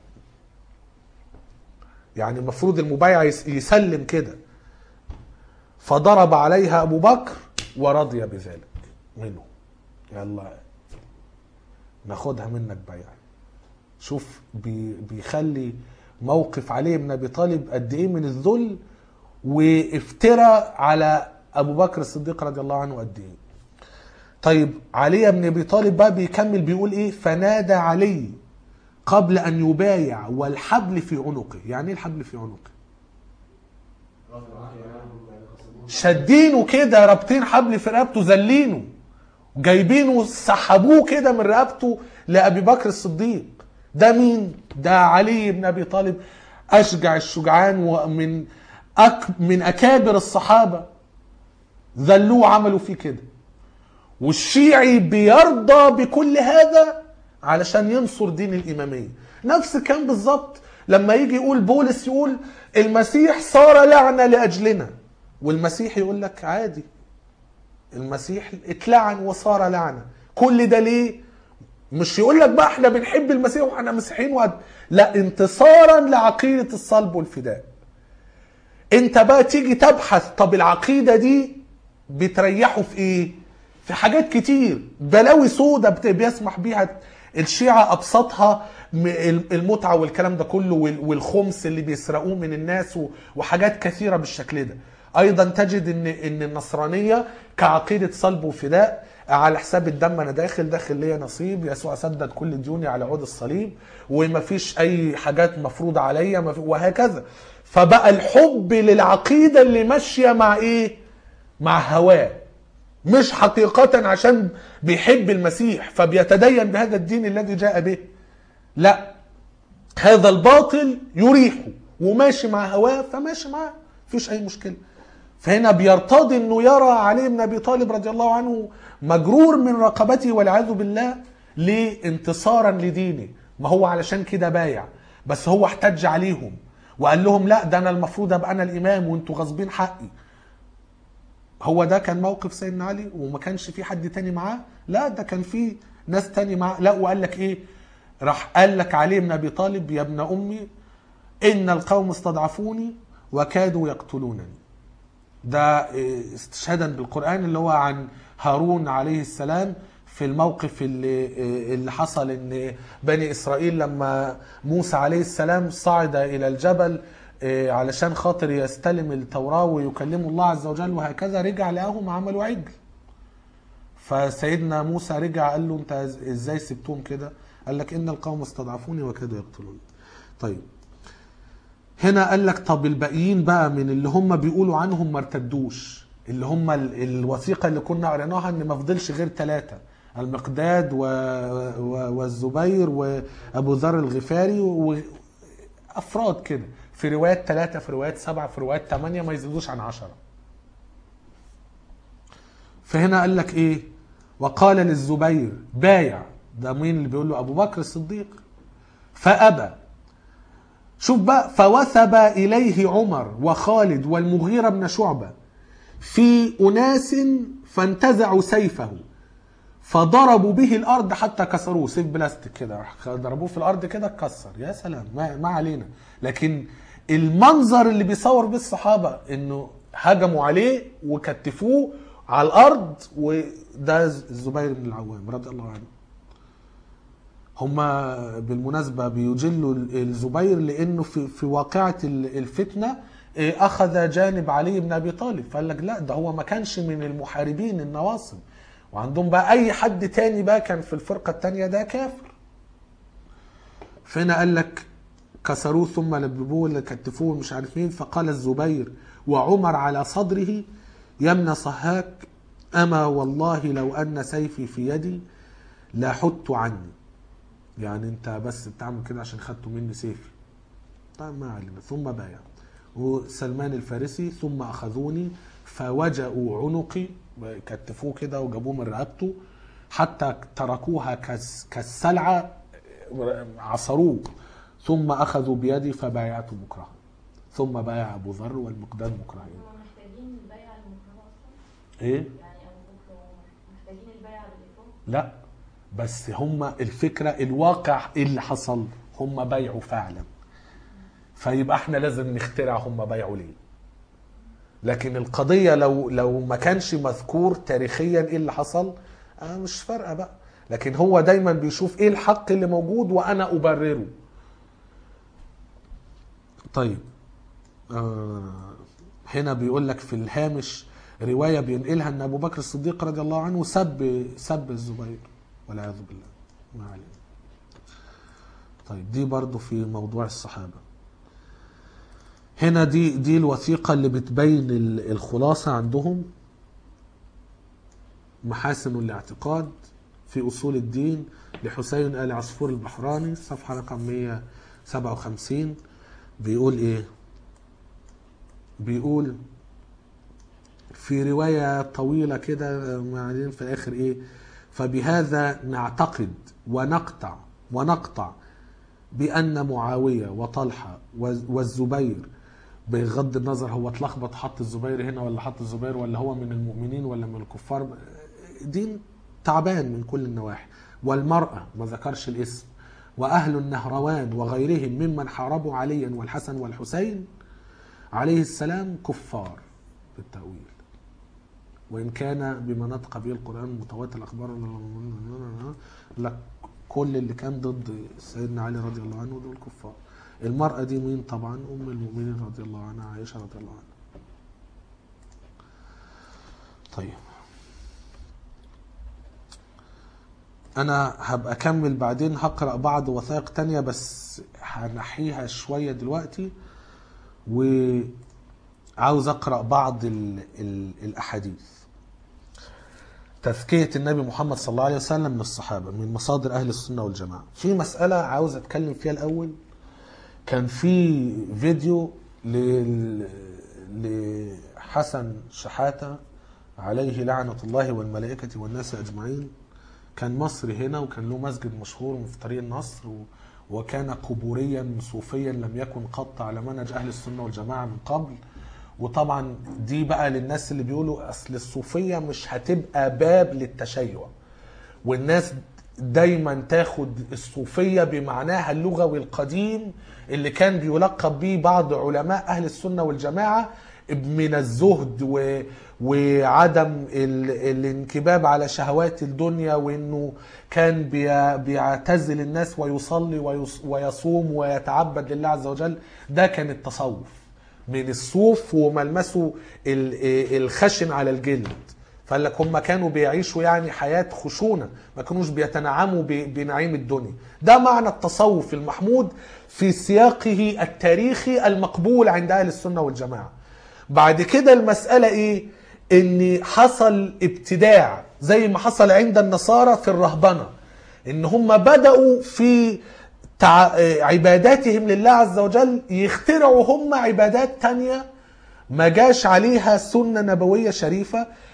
يعني المفروض المبايع يس- يسلم كده فضرب عليها ابو بكر ورضي بذلك منه يلا ناخدها منك بيع شوف بي بيخلي موقف علي بن ابي طالب قد ايه من الذل وافترى على ابو بكر الصديق رضي الله عنه قد ايه طيب علي بن ابي طالب بقى بيكمل بيقول ايه فنادى علي قبل ان يبايع والحبل في عنقه يعني ايه الحبل في عنقه شادينه كده رابطين حبل في رقبته زلينه جايبينه سحبوه كده من رقبته لابي بكر الصديق ده مين ده علي بن ابي طالب اشجع الشجعان ومن أك من اكابر الصحابه ذلوه عملوا فيه كده والشيعي بيرضى بكل هذا علشان ينصر دين الإمامية نفس كان بالظبط لما يجي يقول بولس يقول المسيح صار لعنة لأجلنا والمسيح يقول لك عادي المسيح اتلعن وصار لعنة كل ده ليه مش يقول لك بقى احنا بنحب المسيح واحنا مسيحيين وقد لا انتصارا لعقيدة الصلب والفداء انت بقى تيجي تبحث طب العقيدة دي بتريحه في ايه في حاجات كتير بلاوي سودة بت- بيسمح بيها الشيعة أبسطها م- المتعة والكلام ده كله وال- والخمس اللي بيسرقوه من الناس و- وحاجات كثيرة بالشكل ده أيضا تجد إن إن النصرانية كعقيدة صلب وفداء على حساب الدم أنا داخل داخل ليا نصيب يسوع سدد كل ديوني على عود الصليب ومفيش أي حاجات مفروضة عليا مف- وهكذا فبقى الحب للعقيدة اللي ماشية مع إيه؟ مع هواه مش حقيقة عشان بيحب المسيح فبيتدين بهذا الدين الذي جاء به لا هذا الباطل يريحه وماشي مع هواه فماشي معاه مفيش اي مشكله فهنا بيرتضي انه يرى علي بن ابي طالب رضي الله عنه مجرور من رقبته والعياذ بالله ليه انتصارا لدينه ما هو علشان كده بايع بس هو احتج عليهم وقال لهم لا ده انا المفروض ابقى انا الامام وانتوا غاصبين حقي هو ده كان موقف سيدنا علي وما كانش في حد تاني معاه لا ده كان في ناس تاني معاه لا وقال لك ايه راح قال لك علي بن ابي طالب يا ابن امي ان القوم استضعفوني وكادوا يقتلونني ده إيه، استشهادا بالقران اللي هو عن هارون عليه السلام في الموقف اللي إيه، اللي حصل ان بني اسرائيل لما موسى عليه السلام صعد الى الجبل إيه، علشان خاطر يستلم التوراه ويكلموا الله عز وجل وهكذا رجع لقاهم عملوا عجل فسيدنا موسى رجع قال له انت ازاي سبتهم كده قال لك ان القوم استضعفوني وكادوا يقتلوني طيب هنا قال لك طب الباقيين بقى من اللي هم بيقولوا عنهم ما ارتدوش اللي هم ال- الوثيقه اللي كنا قريناها ان ما فضلش غير ثلاثه المقداد و... و... والزبير وابو ذر الغفاري وافراد كده في روايات ثلاثه في روايات سبعه في روايات ثمانيه ما يزيدوش عن عشره فهنا قال لك ايه وقال للزبير بايع ده مين اللي بيقول له ابو بكر الصديق فابى شوف بقى فوثب اليه عمر وخالد والمغيره بن شعبه في اناس فانتزعوا سيفه فضربوا به الارض حتى كسروه سيف بلاستيك كده راح ضربوه في الارض كده اتكسر يا سلام ما, ما علينا لكن المنظر اللي بيصور بيه الصحابه انه هجموا عليه وكتفوه على الارض وده الزبير بن العوام رضي الله عنه هما بالمناسبة بيجلوا الزبير لأنه في, في واقعة الفتنة إيه، أخذ جانب علي بن أبي طالب فقال لك لا ده هو ما كانش من المحاربين النواصب وعندهم بقى أي حد تاني بقى كان في الفرقة التانية ده كافر فهنا قال لك كسروه ثم لببوه ولا كتفوه مش عارف مين فقال الزبير وعمر على صدره يمنى صهاك أما والله لو أن سيفي في يدي لحدت عني يعني انت بس بتعمل كده عشان خدتوا مني سيفي طيب ما علينا ثم بايع وسلمان الفارسي ثم اخذوني فوجأوا عنقي كتفوه كده وجابوه من رقبته حتى تركوها كالس- كالسلعه عصروه ثم اخذوا بيدي فبايعت مكرها ثم بايع ابو ذر والمقداد مكرهين هم محتاجين البيع المكرهة اصلا ايه يعني ابو بكر وعمر محتاجين البيع بالاكراه لا بس هم الفكرة الواقع إيه اللي حصل هم بيعوا فعلا فيبقى احنا لازم نخترع هم بيعوا ليه لكن القضية لو لو ما كانش مذكور تاريخيا ايه اللي حصل آه مش فارقة بقى لكن هو دايما بيشوف ايه الحق اللي موجود وانا ابرره طيب آه هنا بيقول لك في الهامش روايه بينقلها ان ابو بكر الصديق رضي الله عنه سب سب الزبير والعياذ بالله ما علينا طيب دي برضو في موضوع الصحابه هنا دي دي الوثيقه اللي بتبين ال- الخلاصه عندهم محاسن الاعتقاد في اصول الدين لحسين ال عصفور البحراني صفحه رقم 157 بيقول ايه بيقول في رواية طويلة كده بعدين في الآخر إيه فبهذا نعتقد ونقطع ونقطع بأن معاوية وطلحة والز- والزبير بغض النظر هو اتلخبط حط الزبير هنا ولا حط الزبير ولا هو من المؤمنين ولا من الكفار دين تعبان من كل النواحي والمرأة ما ذكرش الاسم وأهل النهروان وغيرهم ممن حاربوا عليا والحسن والحسين عليه السلام كفار بالتأويل وإن كان بما نطق به القرآن متواتر الأخبار لك كل اللي كان ضد سيدنا علي رضي الله عنه دول كفار المرأة دي مين طبعا أم المؤمنين رضي الله عنها عائشة رضي الله عنها طيب أنا هبقى أكمل بعدين هقرأ بعض وثائق تانية بس هنحيها شوية دلوقتي وعاوز أقرأ بعض ال ال الأحاديث تزكية النبي محمد صلى الله عليه وسلم من الصحابة من مصادر أهل السنة والجماعة في مسألة عاوز أتكلم فيها الأول كان في فيديو لل- لحسن شحاتة عليه لعنة الله والملائكة والناس أجمعين كان مصري هنا وكان له مسجد مشهور في طريق النصر و- وكان قبوريا صوفيا لم يكن قط على منهج أهل السنة والجماعة من قبل وطبعا دي بقى للناس اللي بيقولوا أصل الصوفية مش هتبقى باب للتشيع والناس دايما تاخد الصوفية بمعناها اللغوي القديم اللي كان بيلقب به بعض علماء أهل السنة والجماعة من الزهد و... وعدم ال... الانكباب على شهوات الدنيا وانه كان بي... بيعتزل الناس ويصلي ويص... ويصوم ويتعبد لله عز وجل ده كان التصوف من الصوف وملمسه ال- الخشن على الجلد فقال لك هم كانوا بيعيشوا يعني حياة خشونة ما كانوش بيتنعموا ب- بنعيم الدنيا ده معنى التصوف المحمود في سياقه التاريخي المقبول عند أهل السنة والجماعة بعد كده المسألة إيه إن حصل ابتداع زي ما حصل عند النصارى في الرهبنة إن هم بدأوا في تع... عباداتهم لله عز وجل يخترعوا هم عبادات تانية ما جاش عليها سنة نبوية شريفة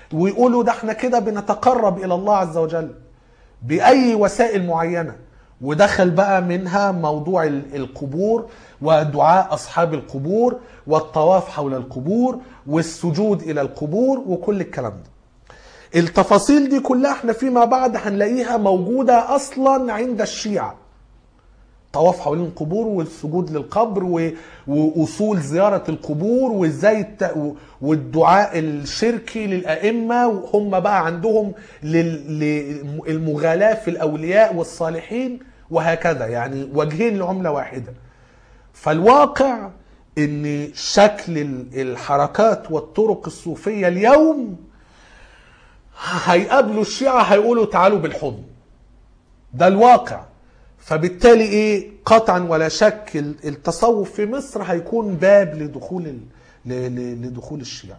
ويقولوا ده احنا كده بنتقرب الى الله عز وجل باي وسائل معينه ودخل بقى منها موضوع ال- القبور ودعاء اصحاب القبور والطواف حول القبور والسجود الى القبور وكل الكلام ده التفاصيل دي كلها احنا فيما بعد هنلاقيها موجوده اصلا عند الشيعه طواف حوالين القبور والسجود للقبر و... واصول زياره القبور وازاي الت... و- والدعاء الشركي للائمه وهم بقى عندهم لل... للمغالاه في الاولياء والصالحين وهكذا يعني وجهين لعمله واحده فالواقع ان شكل ال- الحركات والطرق الصوفيه اليوم هيقابلوا الشيعه هيقولوا تعالوا بالحضن ده الواقع فبالتالي ايه قطعا ولا شك ال- التصوف في مصر هيكون باب لدخول ال... ل... ل... لدخول الشيعة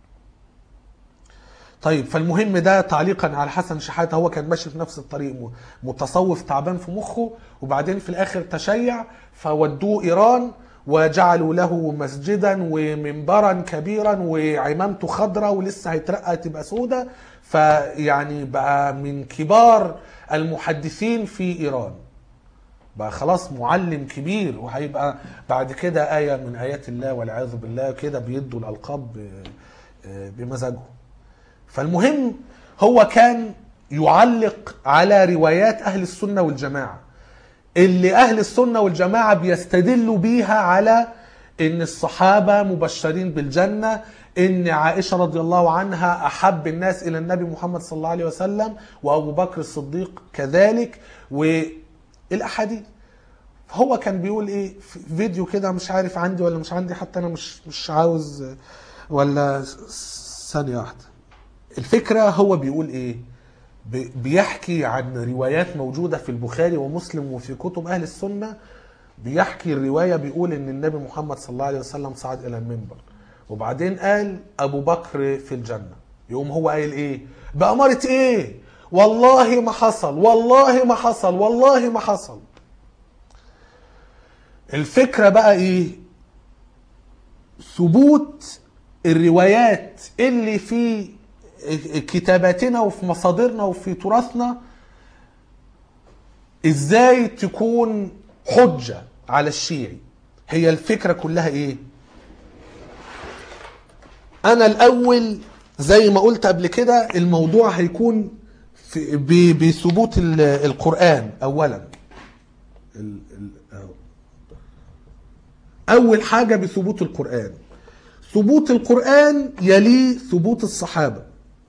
طيب فالمهم ده تعليقا على حسن شحاته هو كان ماشي في نفس الطريق م- متصوف تعبان في مخه وبعدين في الاخر تشيع فودوه ايران وجعلوا له مسجدا ومنبرا كبيرا وعمامته خضراء ولسه هيترقى تبقى سودة فيعني بقى من كبار المحدثين في ايران بقى خلاص معلم كبير وهيبقى بعد كده آية من آيات الله والعياذ بالله كده بيدوا الألقاب ب- بمزاجهم فالمهم هو كان يعلق على روايات أهل السنة والجماعة اللي أهل السنة والجماعة بيستدلوا بيها على إن الصحابة مبشرين بالجنة إن عائشة رضي الله عنها أحب الناس إلى النبي محمد صلى الله عليه وسلم وأبو بكر الصديق كذلك والأحاديث هو كان بيقول ايه في فيديو كده مش عارف عندي ولا مش عندي حتى انا مش مش عاوز ولا س- ثانيه واحده الفكره هو بيقول ايه بي- بيحكي عن روايات موجوده في البخاري ومسلم وفي كتب اهل السنه بيحكي الروايه بيقول ان النبي محمد صلى الله عليه وسلم صعد الى المنبر وبعدين قال ابو بكر في الجنه يقوم هو قايل ايه بأمارة ايه والله ما حصل والله ما حصل والله ما حصل الفكرة بقى ايه ثبوت الروايات اللي في كتاباتنا وفي مصادرنا وفي تراثنا ازاي تكون حجة على الشيعي هي الفكرة كلها ايه انا الاول زي ما قلت قبل كده الموضوع هيكون في ب- بثبوت ال- القرآن اولا ال- ال- أهو. اول حاجة بثبوت القرآن ثبوت القرآن يليه ثبوت الصحابة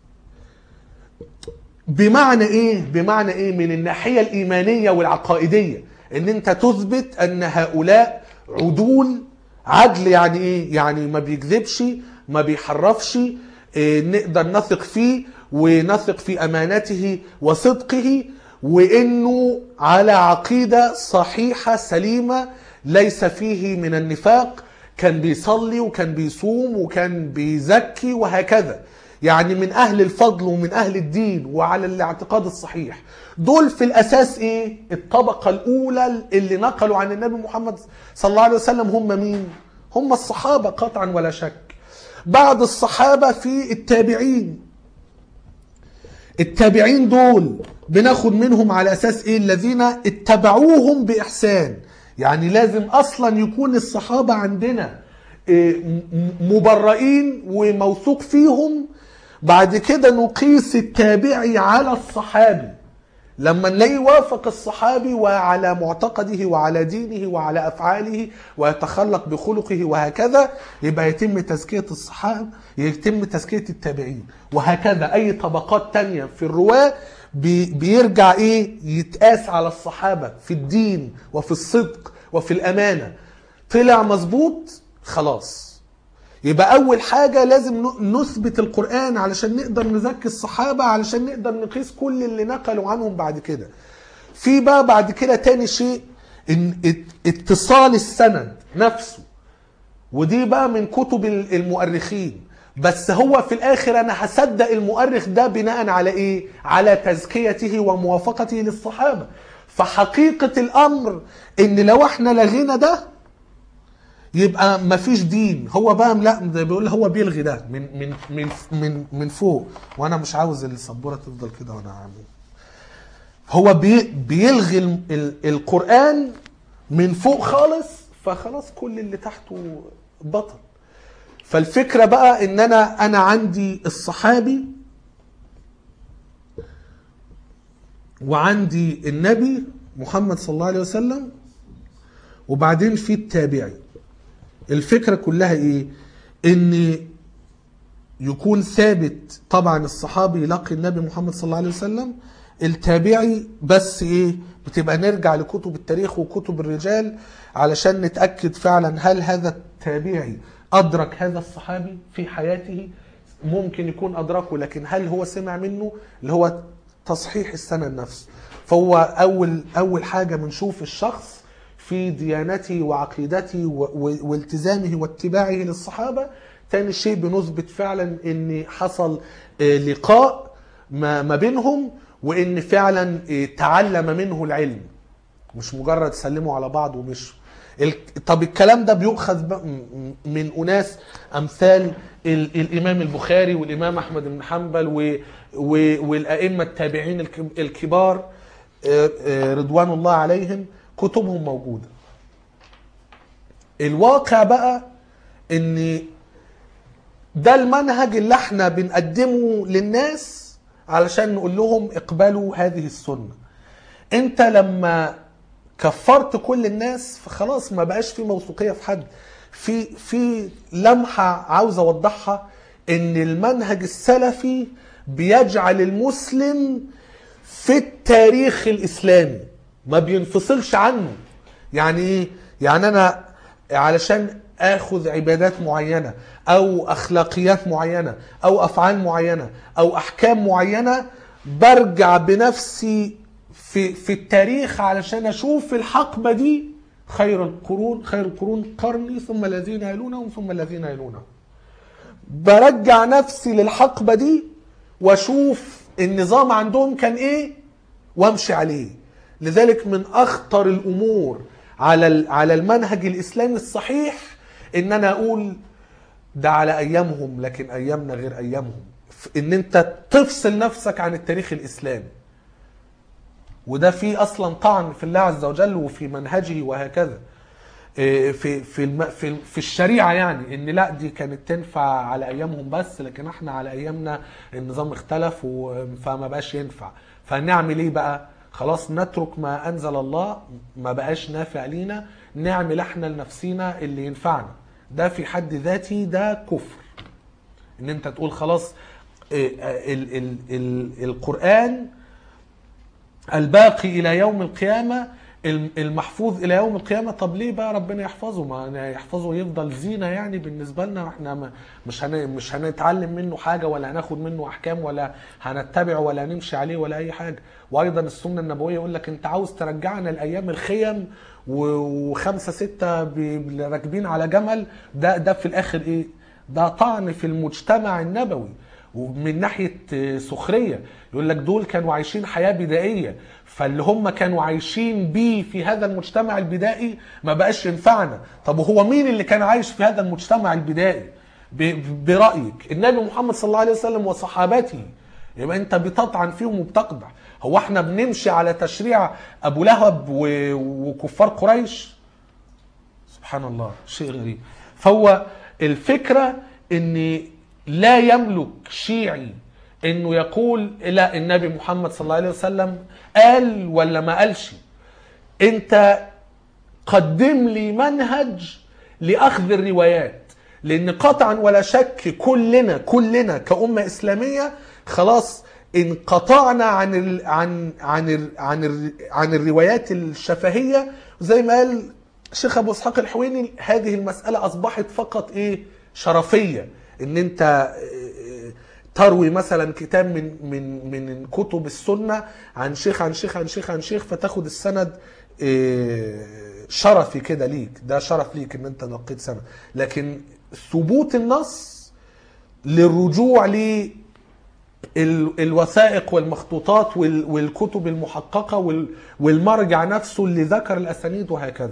بمعنى ايه بمعنى ايه من الناحية الايمانية والعقائدية ان انت تثبت ان هؤلاء عدول عدل يعني ايه يعني ما بيكذبش ما بيحرفش إيه نقدر نثق فيه ونثق في امانته وصدقه وانه على عقيدة صحيحة سليمة ليس فيه من النفاق كان بيصلي وكان بيصوم وكان بيزكي وهكذا يعني من اهل الفضل ومن اهل الدين وعلى الاعتقاد الصحيح دول في الاساس ايه الطبقه الاولى اللي نقلوا عن النبي محمد صلى الله عليه وسلم هم مين هم الصحابه قطعا ولا شك بعد الصحابه في التابعين التابعين دول بناخد منهم على اساس ايه الذين اتبعوهم باحسان يعني لازم اصلا يكون الصحابه عندنا إيه، م- م- مبرئين وموثوق فيهم بعد كده نقيس التابعي على الصحابي لما نلاقيه وافق الصحابي وعلى معتقده وعلى دينه وعلى افعاله ويتخلق بخلقه وهكذا يبقى يتم تزكيه الصحابه يتم تزكيه التابعين وهكذا اي طبقات تانية في الرواه بي بيرجع ايه يتقاس على الصحابه في الدين وفي الصدق وفي الامانه طلع مظبوط خلاص يبقى اول حاجة لازم ن- نثبت القرآن علشان نقدر نزكي الصحابة علشان نقدر نقيس كل اللي نقلوا عنهم بعد كده في بقى بعد كده تاني شيء ان ات- اتصال السند نفسه ودي بقى من كتب ال- المؤرخين بس هو في الاخر انا هصدق المؤرخ ده بناء على ايه على تزكيته وموافقته للصحابة فحقيقة الامر ان لو احنا لغينا ده يبقى ما فيش دين هو بقى لا ده بيقول هو بيلغي ده من من من من من فوق وانا مش عاوز السبوره تفضل كده وانا عامل هو بي بيلغي ال ال القران من فوق خالص فخلاص كل اللي تحته بطل فالفكره بقى ان انا انا عندي الصحابي وعندي النبي محمد صلى الله عليه وسلم وبعدين في التابعي الفكره كلها ايه ان يكون ثابت طبعا الصحابي يلاقي النبي محمد صلى الله عليه وسلم التابعي بس ايه بتبقى نرجع لكتب التاريخ وكتب الرجال علشان نتاكد فعلا هل هذا التابعي ادرك هذا الصحابي في حياته ممكن يكون ادركه لكن هل هو سمع منه اللي هو تصحيح السند نفسه فهو اول اول حاجه بنشوف الشخص في ديانته وعقيدته و- و- والتزامه واتباعه للصحابه تاني شيء بنثبت فعلا ان حصل آه، لقاء ما ما بينهم وان فعلا آه، تعلم منه العلم مش مجرد سلموا على بعض ومشوا ال- طب الكلام ده بيؤخذ بقى م- م- من اناس امثال ال- الامام البخاري والامام احمد بن حنبل و- و- والائمه التابعين الك- الكبار آه، آه، رضوان الله عليهم كتبهم موجوده الواقع بقى ان ده المنهج اللي احنا بنقدمه للناس علشان نقول لهم اقبلوا هذه السنه انت لما كفرت كل الناس فخلاص ما بقاش في موثوقيه في حد في في لمحه عاوز اوضحها ان المنهج السلفي بيجعل المسلم في التاريخ الاسلامي ما بينفصلش عنه يعني ايه يعني انا علشان اخذ عبادات معينه او اخلاقيات معينه او افعال معينه او احكام معينه برجع بنفسي في في التاريخ علشان اشوف الحقبه دي خير القرون خير القرون قرني ثم الذين يلونهم ثم الذين يلونهم برجع نفسي للحقبه دي واشوف النظام عندهم كان ايه وامشي عليه لذلك من اخطر الامور على ال- على المنهج الاسلامي الصحيح ان انا اقول ده على ايامهم لكن ايامنا غير ايامهم ف- ان انت تفصل نفسك عن التاريخ الاسلامي وده فيه اصلا طعن في الله عز وجل وفي منهجه وهكذا إيه، في في الم في في الشريعه يعني ان لا دي كانت تنفع على ايامهم بس لكن احنا على ايامنا النظام اختلف و- فما بقاش ينفع فنعمل ايه بقى خلاص نترك ما انزل الله ما بقاش نافع لينا نعمل احنا لنفسينا اللي ينفعنا ده في حد ذاته ده كفر ان انت تقول خلاص إيه، ال ال ال القران الباقي الى يوم القيامه الم- المحفوظ الى يوم القيامه طب ليه بقى ربنا يحفظه ما يحفظه يفضل زينه يعني بالنسبه لنا احنا ما- مش هن مش هنتعلم منه حاجه ولا هناخد منه احكام ولا هنتبعه ولا نمشي عليه ولا اي حاجه وايضا السنه النبويه يقول لك انت عاوز ترجعنا لايام الخيم و- وخمسه سته ب- راكبين على جمل ده ده في الاخر ايه ده طعن في المجتمع النبوي ومن ناحيه آه، سخريه يقول لك دول كانوا عايشين حياه بدائيه فاللي هم كانوا عايشين بيه في هذا المجتمع البدائي ما بقاش ينفعنا طب وهو مين اللي كان عايش في هذا المجتمع البدائي ب- برايك النبي محمد صلى الله عليه وسلم وصحابته يبقى انت بتطعن فيهم وبتقدح هو احنا بنمشي على تشريع ابو لهب و- وكفار قريش سبحان الله شيء غريب فهو الفكرة ان لا يملك شيعي انه يقول لا النبي محمد صلى الله عليه وسلم قال ولا ما قالش انت قدم لي منهج لاخذ الروايات لان قطعا ولا شك كلنا كلنا كأمة اسلامية خلاص انقطعنا عن ال عن عن ال عن ال عن الروايات الشفهية زي ما قال الشيخ ابو اسحاق الحويني هذه المسألة اصبحت فقط ايه شرفية ان انت اه، تروي مثلا كتاب من من من كتب السنه عن شيخ عن شيخ عن شيخ عن شيخ فتاخد السند اه، شرفي كده ليك ده شرف ليك ان انت نقيت سند لكن ثبوت النص للرجوع ل ال- الوثائق والمخطوطات وال- والكتب المحققه وال- والمرجع نفسه اللي ذكر الاسانيد وهكذا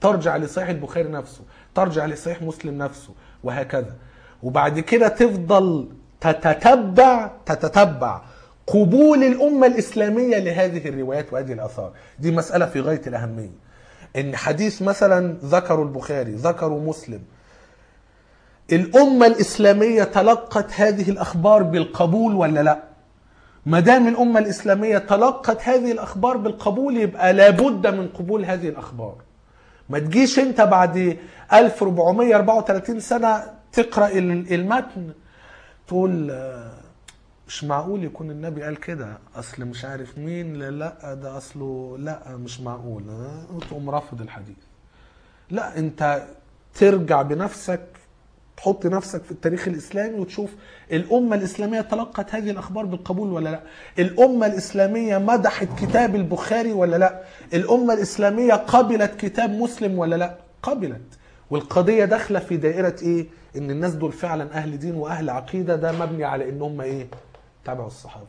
ترجع لصحيح البخاري نفسه ترجع لصحيح مسلم نفسه وهكذا وبعد كده تفضل تتتبع تتتبع قبول الأمة الإسلامية لهذه الروايات وهذه الآثار دي مسألة في غاية الأهمية إن حديث مثلا ذكروا البخاري ذكروا مسلم الأمة الإسلامية تلقت هذه الأخبار بالقبول ولا لا ما دام الأمة الإسلامية تلقت هذه الأخبار بالقبول يبقى لابد من قبول هذه الأخبار ما تجيش أنت بعد 1434 سنة تقرأ ال- المتن تقول آه، مش معقول يكون النبي قال كده اصل مش عارف مين لا, لا ده اصله لا مش معقول آه، تقوم رافض الحديث لا انت ترجع بنفسك تحط نفسك في التاريخ الاسلامي وتشوف الامه الاسلاميه تلقت هذه الاخبار بالقبول ولا لا الامه الاسلاميه مدحت كتاب البخاري ولا لا الامه الاسلاميه قبلت كتاب مسلم ولا لا قبلت والقضيه داخله في دائره ايه ان الناس دول فعلا اهل دين واهل عقيده ده مبني على ان هم ايه تابعوا الصحابه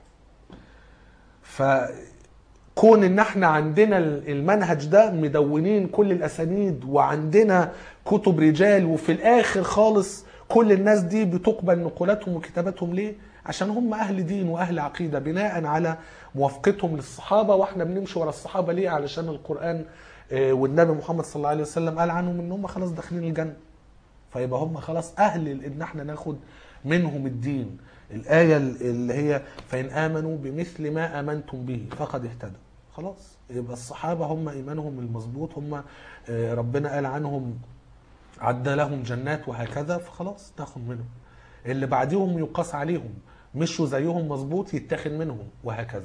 فكون ان احنا عندنا المنهج ده مدونين كل الاسانيد وعندنا كتب رجال وفي الاخر خالص كل الناس دي بتقبل نقولاتهم وكتاباتهم ليه عشان هم اهل دين واهل عقيده بناء على موافقتهم للصحابه واحنا بنمشي ورا الصحابه ليه علشان القران آه، والنبي محمد صلى الله عليه وسلم قال عنهم ان هم خلاص داخلين الجنه فيبقى هم خلاص اهل ان احنا ناخد منهم الدين الايه اللي هي فان امنوا بمثل ما امنتم به فقد اهتدوا خلاص يبقى الصحابه هم ايمانهم المظبوط هم آه، ربنا قال عنهم عد لهم جنات وهكذا فخلاص تاخد منهم اللي بعديهم يقاس عليهم مشوا زيهم مظبوط يتاخد منهم وهكذا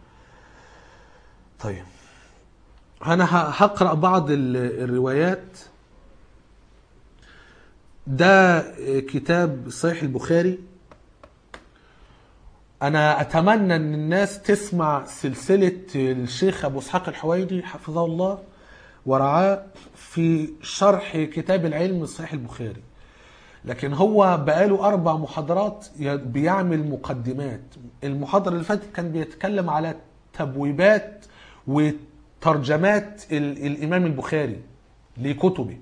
طيب انا ه- هقرا بعض ال- الروايات ده كتاب صحيح البخاري انا اتمنى ان الناس تسمع سلسله الشيخ ابو اسحاق الحويني حفظه الله ورعاه في شرح كتاب العلم صحيح البخاري لكن هو بقاله اربع محاضرات ي- بيعمل مقدمات المحاضره اللي فاتت كان بيتكلم على تبويبات وترجمات ال- الامام البخاري لكتبه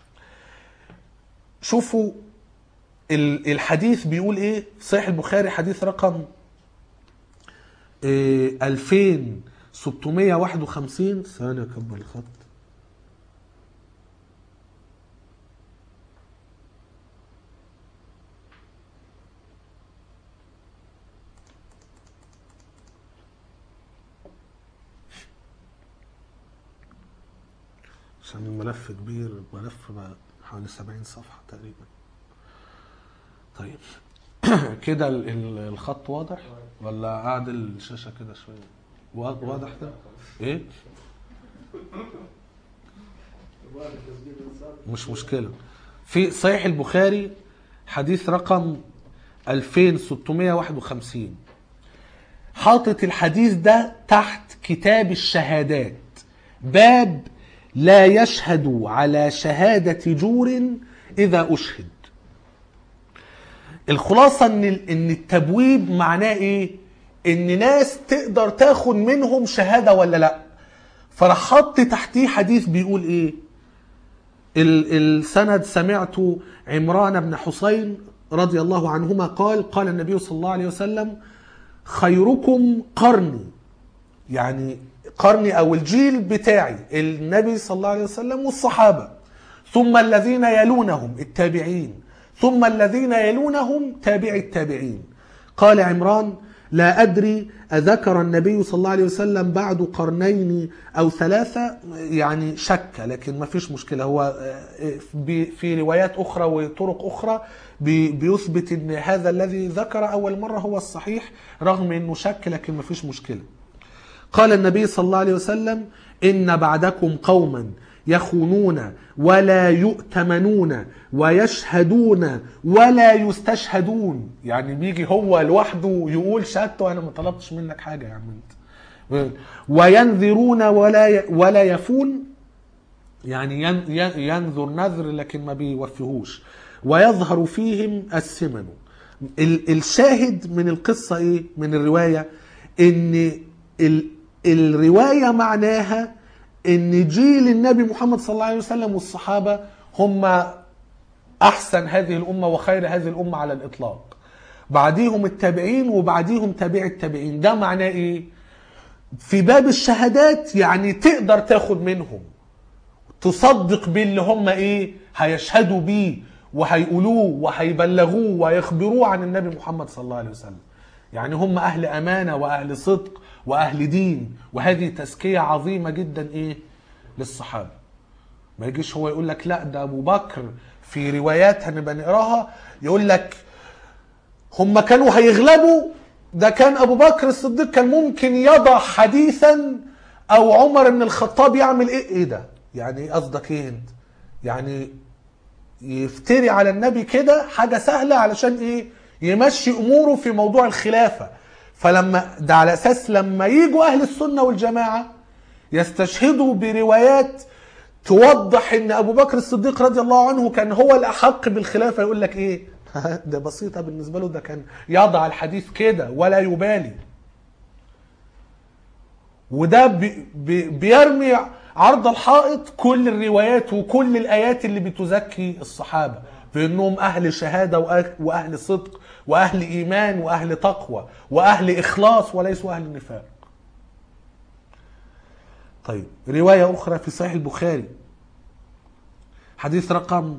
شوفوا ال- الحديث بيقول ايه صحيح البخاري حديث رقم إيه 2651 ثانية اكبر الخط عشان الملف كبير ملف بقى حوالي 70 صفحة تقريبا طيب كده ال- ال- الخط واضح ولا اعدل الشاشة كده شوية وا- واضح كده ايه مش مشكلة في صحيح البخاري حديث رقم 2651 حاطط الحديث ده تحت كتاب الشهادات باب لا يشهد على شهادة جور إذا أشهد الخلاصة إن إن التبويب معناه إيه؟ إن ناس تقدر تاخد منهم شهادة ولا لأ فراح حط تحتيه حديث بيقول إيه؟ ال- السند سمعت عمران بن حسين رضي الله عنهما قال قال النبي صلى الله عليه وسلم خيركم قرني يعني قرني او الجيل بتاعي النبي صلى الله عليه وسلم والصحابه ثم الذين يلونهم التابعين ثم الذين يلونهم تابعي التابعين قال عمران لا ادري اذكر النبي صلى الله عليه وسلم بعد قرنين او ثلاثه يعني شك لكن ما فيش مشكله هو آه، بي- في روايات اخرى وطرق اخرى بي- بيثبت ان هذا الذي ذكر اول مره هو الصحيح رغم انه شك لكن ما فيش مشكله قال النبي صلى الله عليه وسلم إن بعدكم قوما يخونون ولا يؤتمنون ويشهدون ولا يستشهدون يعني بيجي هو لوحده يقول شهادته انا ما طلبتش منك حاجه يا عم انت وينذرون ولا ي- ولا يفون يعني ين- ين- ينذر نذر لكن ما بيوفيهوش ويظهر فيهم السمن ال- الشاهد من القصة ايه من الرواية ان ال- الرواية معناها ان جيل النبي محمد صلى الله عليه وسلم والصحابه هم احسن هذه الامه وخير هذه الامه على الاطلاق بعديهم التابعين وبعديهم تابع التابعين ده معناه ايه في باب الشهادات يعني تقدر تاخد منهم تصدق باللي هم ايه هيشهدوا بيه وهيقولوه وهيبلغوه ويخبروه عن النبي محمد صلى الله عليه وسلم يعني هم اهل امانه واهل صدق واهل دين وهذه تزكيه عظيمه جدا ايه للصحابه ما يجيش هو يقول لك لا ده ابو بكر في روايات هنبقى نقراها يقول لك هم كانوا هيغلبوا ده كان ابو بكر الصديق كان ممكن يضع حديثا او عمر بن الخطاب يعمل ايه ايه ده يعني إيه قصدك ايه انت يعني يفتري على النبي كده حاجه سهله علشان ايه يمشي اموره في موضوع الخلافه فلما ده على اساس لما يجوا اهل السنه والجماعه يستشهدوا بروايات توضح ان ابو بكر الصديق رضي الله عنه كان هو الاحق بالخلافه يقول لك ايه ده بسيطه بالنسبه له ده كان يضع الحديث كده ولا يبالي وده بي بي بيرمي عرض الحائط كل الروايات وكل الايات اللي بتزكي الصحابه بانهم اهل شهاده وأه- واهل صدق واهل ايمان واهل تقوى واهل اخلاص وليسوا اهل نفاق طيب روايه اخرى في صحيح البخاري حديث رقم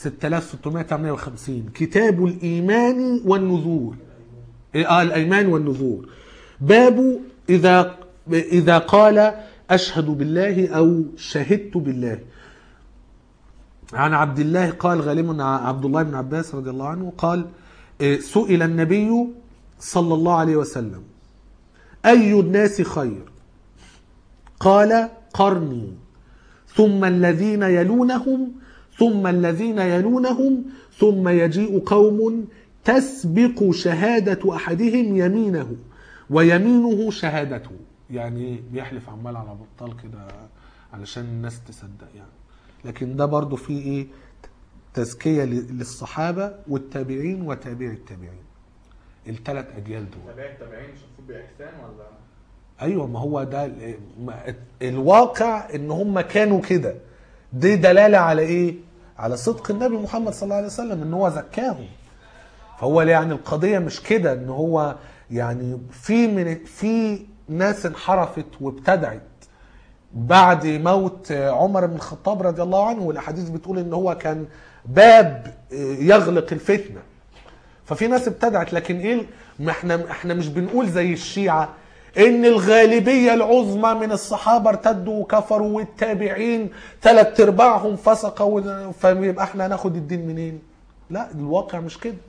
6658 كتاب الايمان والنذور اه الايمان والنذور باب اذا اذا قال اشهد بالله او شهدت بالله عن عبد الله قال غالبا عبد الله بن عباس رضي الله عنه قال إيه، سئل النبي صلى الله عليه وسلم اي الناس خير قال قرني ثم الذين يلونهم ثم الذين يلونهم ثم يجيء قوم تسبق شهادة أحدهم يمينه ويمينه شهادته يعني بيحلف عمال على بطال كده علشان الناس تصدق يعني لكن ده برضو فيه ايه تزكية للصحابة والتابعين وتابع التابعين الثلاث أجيال دول تابع التابعين مش المفروض باحسان ولا ايوه ما هو ده ال- ما- الواقع ان هم كانوا كده دي دلاله على ايه على صدق النبي محمد صلى الله عليه وسلم ان هو زكاهم فهو يعني القضيه مش كده ان هو يعني في من في ناس انحرفت وابتدعت بعد موت عمر بن الخطاب رضي الله عنه والاحاديث بتقول ان هو كان باب يغلق الفتنه ففي ناس ابتدعت لكن ايه ما احنا احنا مش بنقول زي الشيعه ان الغالبيه العظمى من الصحابه ارتدوا وكفروا والتابعين ثلاث ارباعهم فسقوا و- فيبقى احنا هناخد الدين منين؟ لا الواقع مش كده.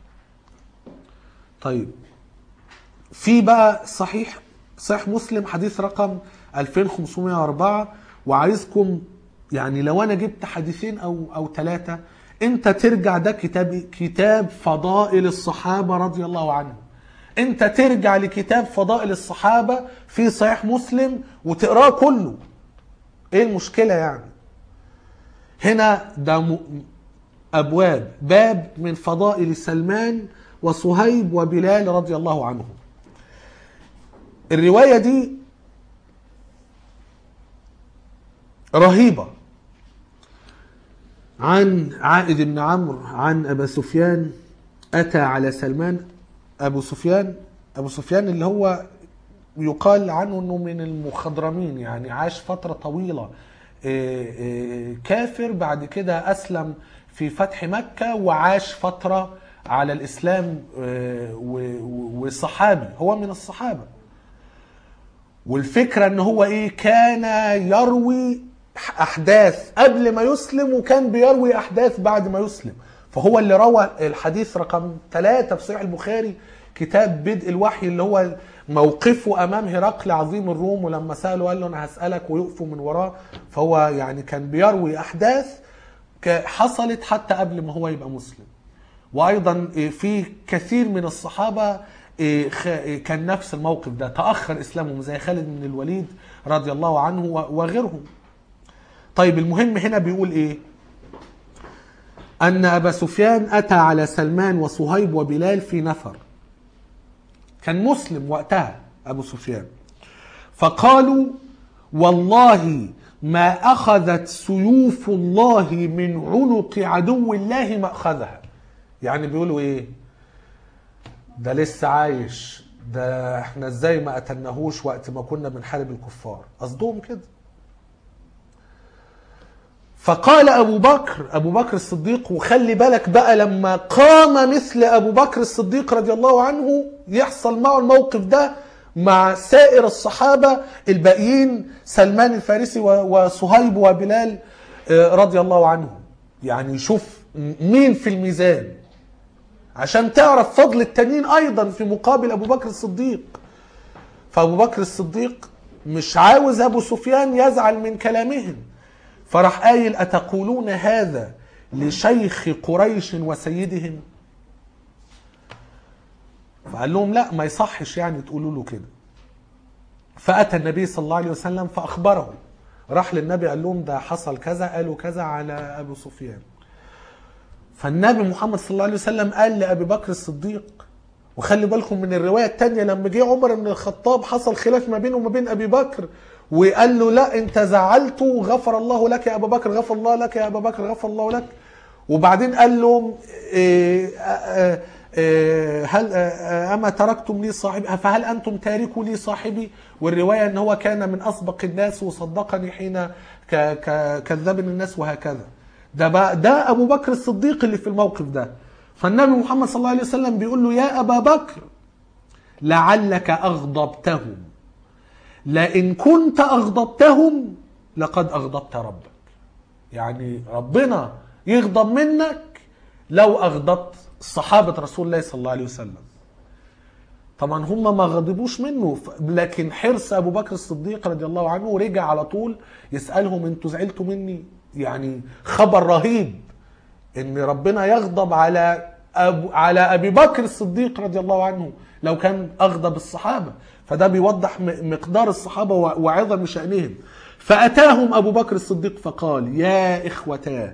طيب في بقى صحيح صحيح مسلم حديث رقم 2504 وعايزكم يعني لو انا جبت حديثين او او ثلاثه انت ترجع ده كتاب كتاب فضائل الصحابه رضي الله عنهم انت ترجع لكتاب فضائل الصحابه في صحيح مسلم وتقراه كله ايه المشكله يعني هنا ده م... ابواب باب من فضائل سلمان وصهيب وبلال رضي الله عنهم الروايه دي رهيبه عن عائد بن عمرو عن ابا سفيان اتى على سلمان ابو سفيان ابو سفيان اللي هو يقال عنه انه من المخضرمين يعني عاش فتره طويله إيه إيه كافر بعد كده اسلم في فتح مكه وعاش فتره على الاسلام إيه و- و- وصحابي هو من الصحابه والفكره ان هو ايه كان يروي احداث قبل ما يسلم وكان بيروي احداث بعد ما يسلم فهو اللي روى الحديث رقم ثلاثة في صحيح البخاري كتاب بدء الوحي اللي هو موقفه امام هرقل عظيم الروم ولما ساله قال له انا هسالك ويقفوا من وراه فهو يعني كان بيروي احداث ك- حصلت حتى قبل ما هو يبقى مسلم وايضا إيه، في كثير من الصحابه إيه، خ- إيه، كان نفس الموقف ده تاخر اسلامهم زي خالد بن الوليد رضي الله عنه و- وغيرهم طيب المهم هنا بيقول ايه ان ابا سفيان اتى على سلمان وصهيب وبلال في نفر كان مسلم وقتها ابو سفيان فقالوا والله ما أخذت سيوف الله من عنق عدو الله ما أخذها يعني بيقولوا إيه ده لسه عايش ده احنا ازاي ما قتلناهوش وقت ما كنا بنحارب الكفار قصدهم كده فقال ابو بكر ابو بكر الصديق وخلي بالك بقى لما قام مثل ابو بكر الصديق رضي الله عنه يحصل معه الموقف ده مع سائر الصحابه الباقيين سلمان الفارسي و- وصهيب وبلال آه، رضي الله عنهم يعني شوف مين في الميزان عشان تعرف فضل التانيين ايضا في مقابل ابو بكر الصديق فابو بكر الصديق مش عاوز ابو سفيان يزعل من كلامهم فراح قايل اتقولون هذا لشيخ قريش وسيدهم فقال لهم لا ما يصحش يعني تقولوا له كده فاتى النبي صلى الله عليه وسلم فاخبره راح للنبي قال لهم ده حصل كذا قالوا كذا على ابو سفيان فالنبي محمد صلى الله عليه وسلم قال لابي بكر الصديق وخلي بالكم من الروايه الثانيه لما جه عمر بن الخطاب حصل خلاف ما بينه وما بين ابي بكر وقال له لا انت زعلته غفر الله لك يا ابا بكر غفر الله لك يا ابا بكر غفر الله لك وبعدين قال لهم إيه آه آه هل آه اما تركتم لي صاحبي فهل انتم تاركوا لي صاحبي والروايه ان هو كان من اسبق الناس وصدقني حين ك- ك- كذبني الناس وهكذا ده بقى ده ابو بكر الصديق اللي في الموقف ده فالنبي محمد صلى الله عليه وسلم بيقول له يا ابا بكر لعلك اغضبتهم لئن كنت اغضبتهم لقد اغضبت ربك يعني ربنا يغضب منك لو اغضبت صحابه رسول الله صلى الله عليه وسلم طبعا هم ما غضبوش منه ف- لكن حرص ابو بكر الصديق رضي الله عنه رجع على طول يسالهم انتوا زعلتوا مني يعني خبر رهيب ان ربنا يغضب على أبو على ابي بكر الصديق رضي الله عنه لو كان اغضب الصحابه فده بيوضح م- مقدار الصحابه و- وعظم شانهم فاتاهم ابو بكر الصديق فقال يا اخوتاه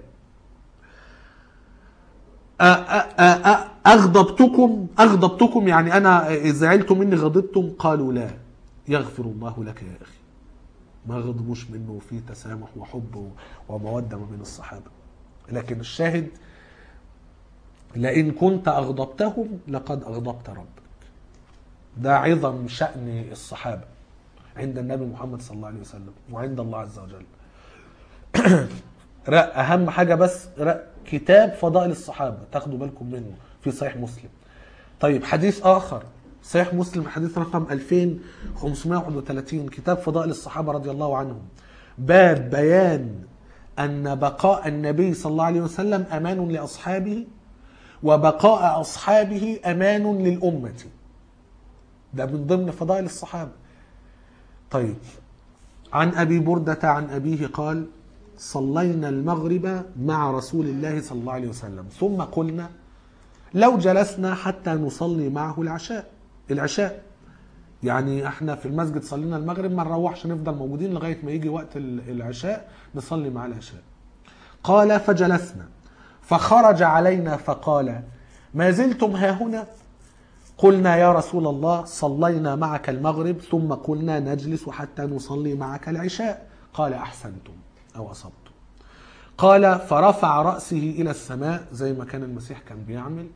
أ- أ- أ- أ- اغضبتكم اغضبتكم يعني انا زعلتم مني غضبتم قالوا لا يغفر الله لك يا اخي ما غضبوش منه في تسامح وحب وموده ما بين الصحابه لكن الشاهد لئن كنت اغضبتهم لقد اغضبت ربك ده عظم شان الصحابه عند النبي محمد صلى الله عليه وسلم وعند الله عز وجل رأ اهم حاجه بس رأ كتاب فضائل الصحابه تاخدوا بالكم منه في صحيح مسلم طيب حديث اخر صحيح مسلم حديث رقم 2531 كتاب فضائل الصحابه رضي الله عنهم باب بيان ان بقاء النبي صلى الله عليه وسلم امان لاصحابه وبقاء اصحابه امان للامه ده من ضمن فضائل الصحابه طيب عن ابي برده عن ابيه قال صلينا المغرب مع رسول الله صلى الله عليه وسلم ثم قلنا لو جلسنا حتى نصلي معه العشاء العشاء يعني احنا في المسجد صلينا المغرب ما نروحش نفضل موجودين لغايه ما يجي وقت ال- العشاء نصلي مع العشاء قال فجلسنا فخرج علينا فقال ما زلتم ها هنا قلنا يا رسول الله صلينا معك المغرب ثم قلنا نجلس حتى نصلي معك العشاء قال احسنتم او اصبتم قال فرفع راسه الى السماء زي ما كان المسيح كان بيعمل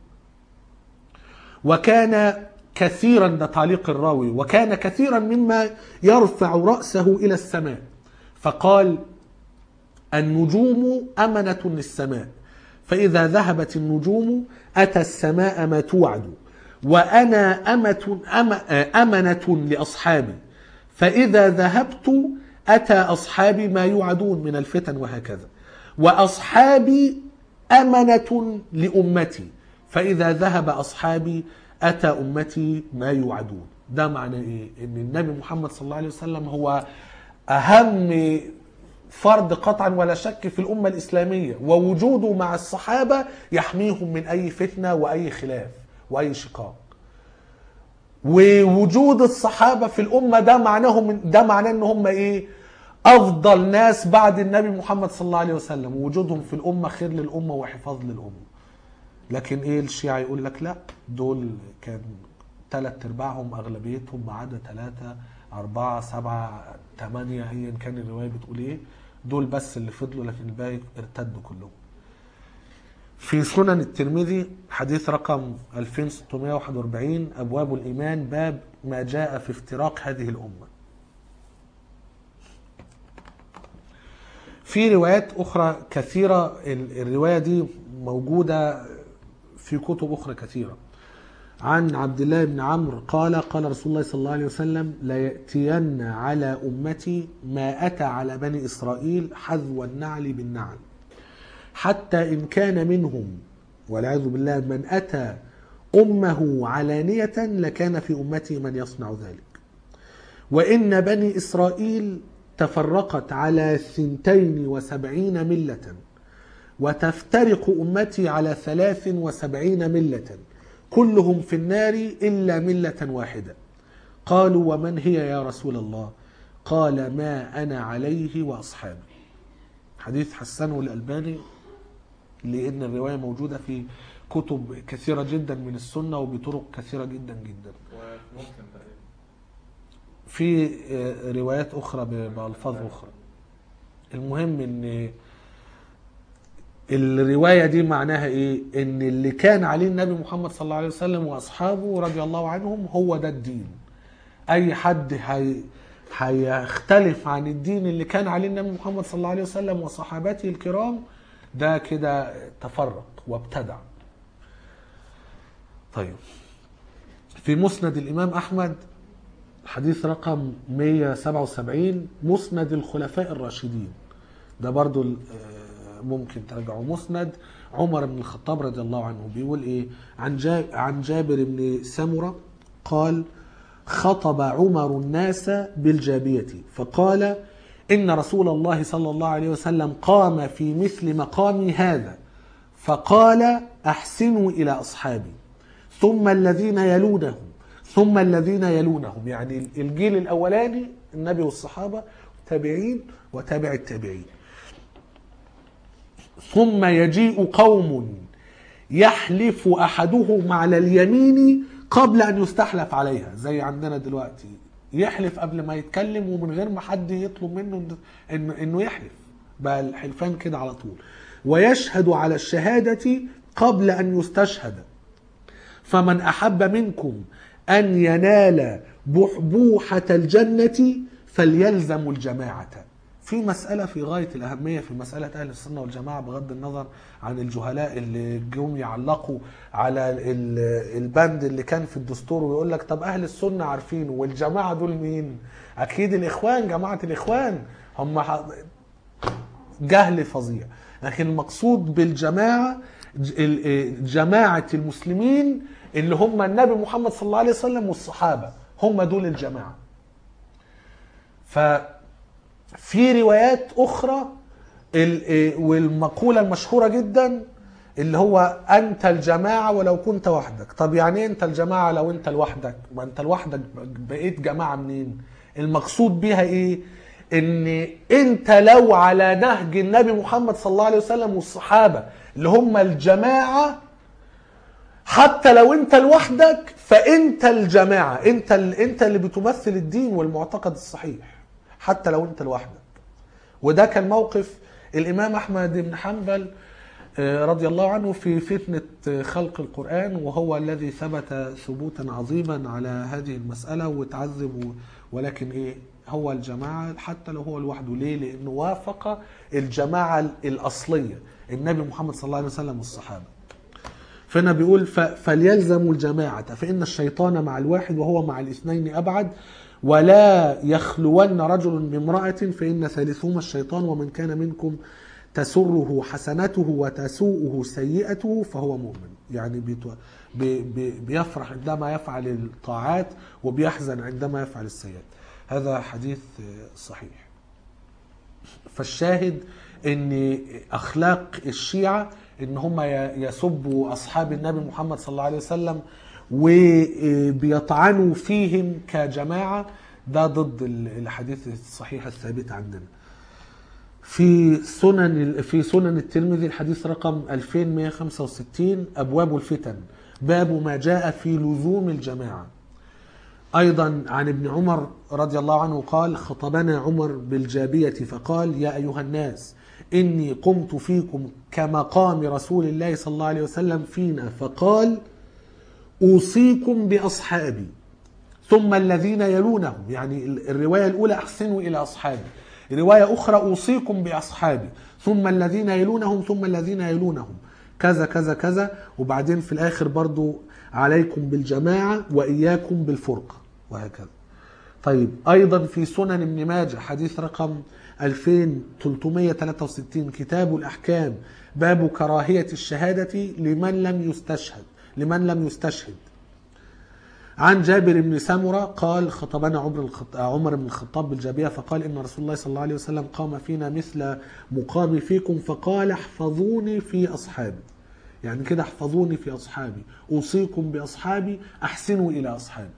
وكان كثيرا ده تعليق الراوي وكان كثيرا مما يرفع راسه الى السماء فقال النجوم امنه للسماء فاذا ذهبت النجوم اتى السماء ما توعد وانا امه أم- امنه لاصحابي فاذا ذهبت اتى اصحابي ما يوعدون من الفتن وهكذا واصحابي امنه لامتي فاذا ذهب اصحابي اتى امتي ما يوعدون ده معناه ايه ان النبي محمد صلى الله عليه وسلم هو اهم فرد قطعا ولا شك في الامه الاسلاميه ووجوده مع الصحابه يحميهم من اي فتنه واي خلاف واي شقاق ووجود الصحابه في الامه ده معناهم ده معناه ان هم ايه افضل ناس بعد النبي محمد صلى الله عليه وسلم وجودهم في الامه خير للامه وحفاظ للامه لكن ايه الشيعة يقول لك لا دول كان ثلاث ارباعهم اغلبيتهم ما عدا ثلاثه أربعة سبعة تمانية أيا كان الرواية بتقول إيه دول بس اللي فضلوا لكن الباقي ارتدوا كلهم في سنن الترمذي حديث رقم 2641 أبواب الإيمان باب ما جاء في افتراق هذه الأمة في روايات أخرى كثيرة ال- الرواية دي موجودة في كتب أخرى كثيرة عن عبد الله بن عمرو قال قال رسول الله صلى الله عليه وسلم لا يأتين على أمتي ما أتى على بني إسرائيل حذو النعل بالنعل حتى إن كان منهم والعياذ بالله من أتى أمه علانية لكان في أمتي من يصنع ذلك وإن بني إسرائيل تفرقت على ثنتين وسبعين ملة وتفترق أمتي على ثلاث وسبعين ملة كلهم في النار إلا ملة واحدة قالوا ومن هي يا رسول الله قال ما أنا عليه وأصحابي حديث حسنه الألباني لأن الرواية موجودة في كتب كثيرة جدا من السنة وبطرق كثيرة جدا جدا وفي مسلم تقريبا في آه، روايات أخرى ب- بألفاظ أخرى المهم ان الرواية دي معناها ايه ان اللي كان عليه النبي محمد صلى الله عليه وسلم واصحابه رضي الله عنهم هو ده الدين اي حد هي هيختلف عن الدين اللي كان عليه النبي محمد صلى الله عليه وسلم وصحابته الكرام ده كده تفرق وابتدع طيب في مسند الامام احمد حديث رقم 177 مسند الخلفاء الراشدين ده برضو ال- آه، ممكن ترجعوا مسند عمر بن الخطاب رضي الله عنه بيقول ايه عن جا عن جابر بن سمرة قال خطب عمر الناس بالجابية فقال إن رسول الله صلى الله عليه وسلم قام في مثل مقامي هذا فقال أحسنوا إلى أصحابي ثم الذين يلونهم ثم الذين يلونهم يعني الجيل الأولاني النبي والصحابة تابعين وتابع التابعين ثم يجيء قوم يحلف أحدهم على اليمين قبل أن يستحلف عليها زي عندنا دلوقتي يحلف قبل ما يتكلم ومن غير ما حد يطلب منه إن- إنه إنه يحلف بقى الحلفان كده على طول ويشهد على الشهادة قبل أن يستشهد فمن احب منكم ان ينال بحبوحه الجنه فليلزم الجماعه في مسألة في غاية الأهمية في مسألة أهل السنة والجماعة بغض النظر عن الجهلاء اللي جم يعلقوا على ال- البند اللي كان في الدستور ويقول لك طب أهل السنة عارفينه والجماعة دول مين؟ أكيد الإخوان جماعة الإخوان هم ح- جهل فظيع لكن المقصود بالجماعة ج- ال- إيه، جماعة المسلمين اللي هم النبي محمد صلى الله عليه وسلم والصحابة هم دول الجماعة ففي روايات أخرى ال- إيه، والمقولة المشهورة جدا اللي هو أنت الجماعة ولو كنت وحدك طب يعني إيه أنت الجماعة لو أنت لوحدك ما أنت لوحدك بقيت جماعة منين المقصود بيها إيه ان انت لو على نهج النبي محمد صلى الله عليه وسلم والصحابه اللي هم الجماعه حتى لو انت لوحدك فانت الجماعه انت ال... انت اللي بتمثل الدين والمعتقد الصحيح حتى لو انت لوحدك وده كان موقف الامام احمد بن حنبل آه، رضي الله عنه في فتنه آه، خلق القران وهو الذي ثبت ثبوتا عظيما على هذه المساله وتعذب و- ولكن ايه هو الجماعه حتى لو هو لوحده ليه؟ لانه وافق الجماعه الاصليه النبي محمد صلى الله عليه وسلم والصحابه. فهنا بيقول ف- فليلزموا الجماعة فإن الشيطان مع الواحد وهو مع الاثنين أبعد ولا يخلون رجل بامرأة فإن ثالثهما الشيطان ومن كان منكم تسره حسنته وتسوءه سيئته فهو مؤمن يعني بيتو- بي بي بيفرح عندما يفعل الطاعات وبيحزن عندما يفعل السيئات هذا حديث آه، صحيح فالشاهد ان اخلاق الشيعه ان هم ي- يسبوا اصحاب النبي محمد صلى الله عليه وسلم وبيطعنوا فيهم كجماعه ده ضد ال- الاحاديث الصحيحه الثابته عندنا. في سنن في سنن الترمذي الحديث رقم 2165 ابواب الفتن باب ما جاء في لزوم الجماعه. أيضا عن ابن عمر رضي الله عنه قال خطبنا عمر بالجابية فقال يا أيها الناس إني قمت فيكم كمقام رسول الله صلى الله عليه وسلم فينا فقال أوصيكم بأصحابي ثم الذين يلونهم يعني الرواية الأولى أحسنوا إلى أصحابي رواية أخرى أوصيكم بأصحابي ثم الذين يلونهم ثم الذين يلونهم كذا كذا كذا وبعدين في الآخر برضو عليكم بالجماعة وإياكم بالفرقة وهكذا طيب أيضا في سنن ابن ماجه حديث رقم 2363 كتاب الأحكام باب كراهية الشهادة لمن لم يستشهد لمن لم يستشهد عن جابر بن سمرة قال خطبنا عمر الخط... عمر بن الخطاب بالجابية فقال إن رسول الله صلى الله عليه وسلم قام فينا مثل مقامي فيكم فقال احفظوني في أصحابي يعني كده احفظوني في أصحابي أوصيكم بأصحابي أحسنوا إلى أصحابي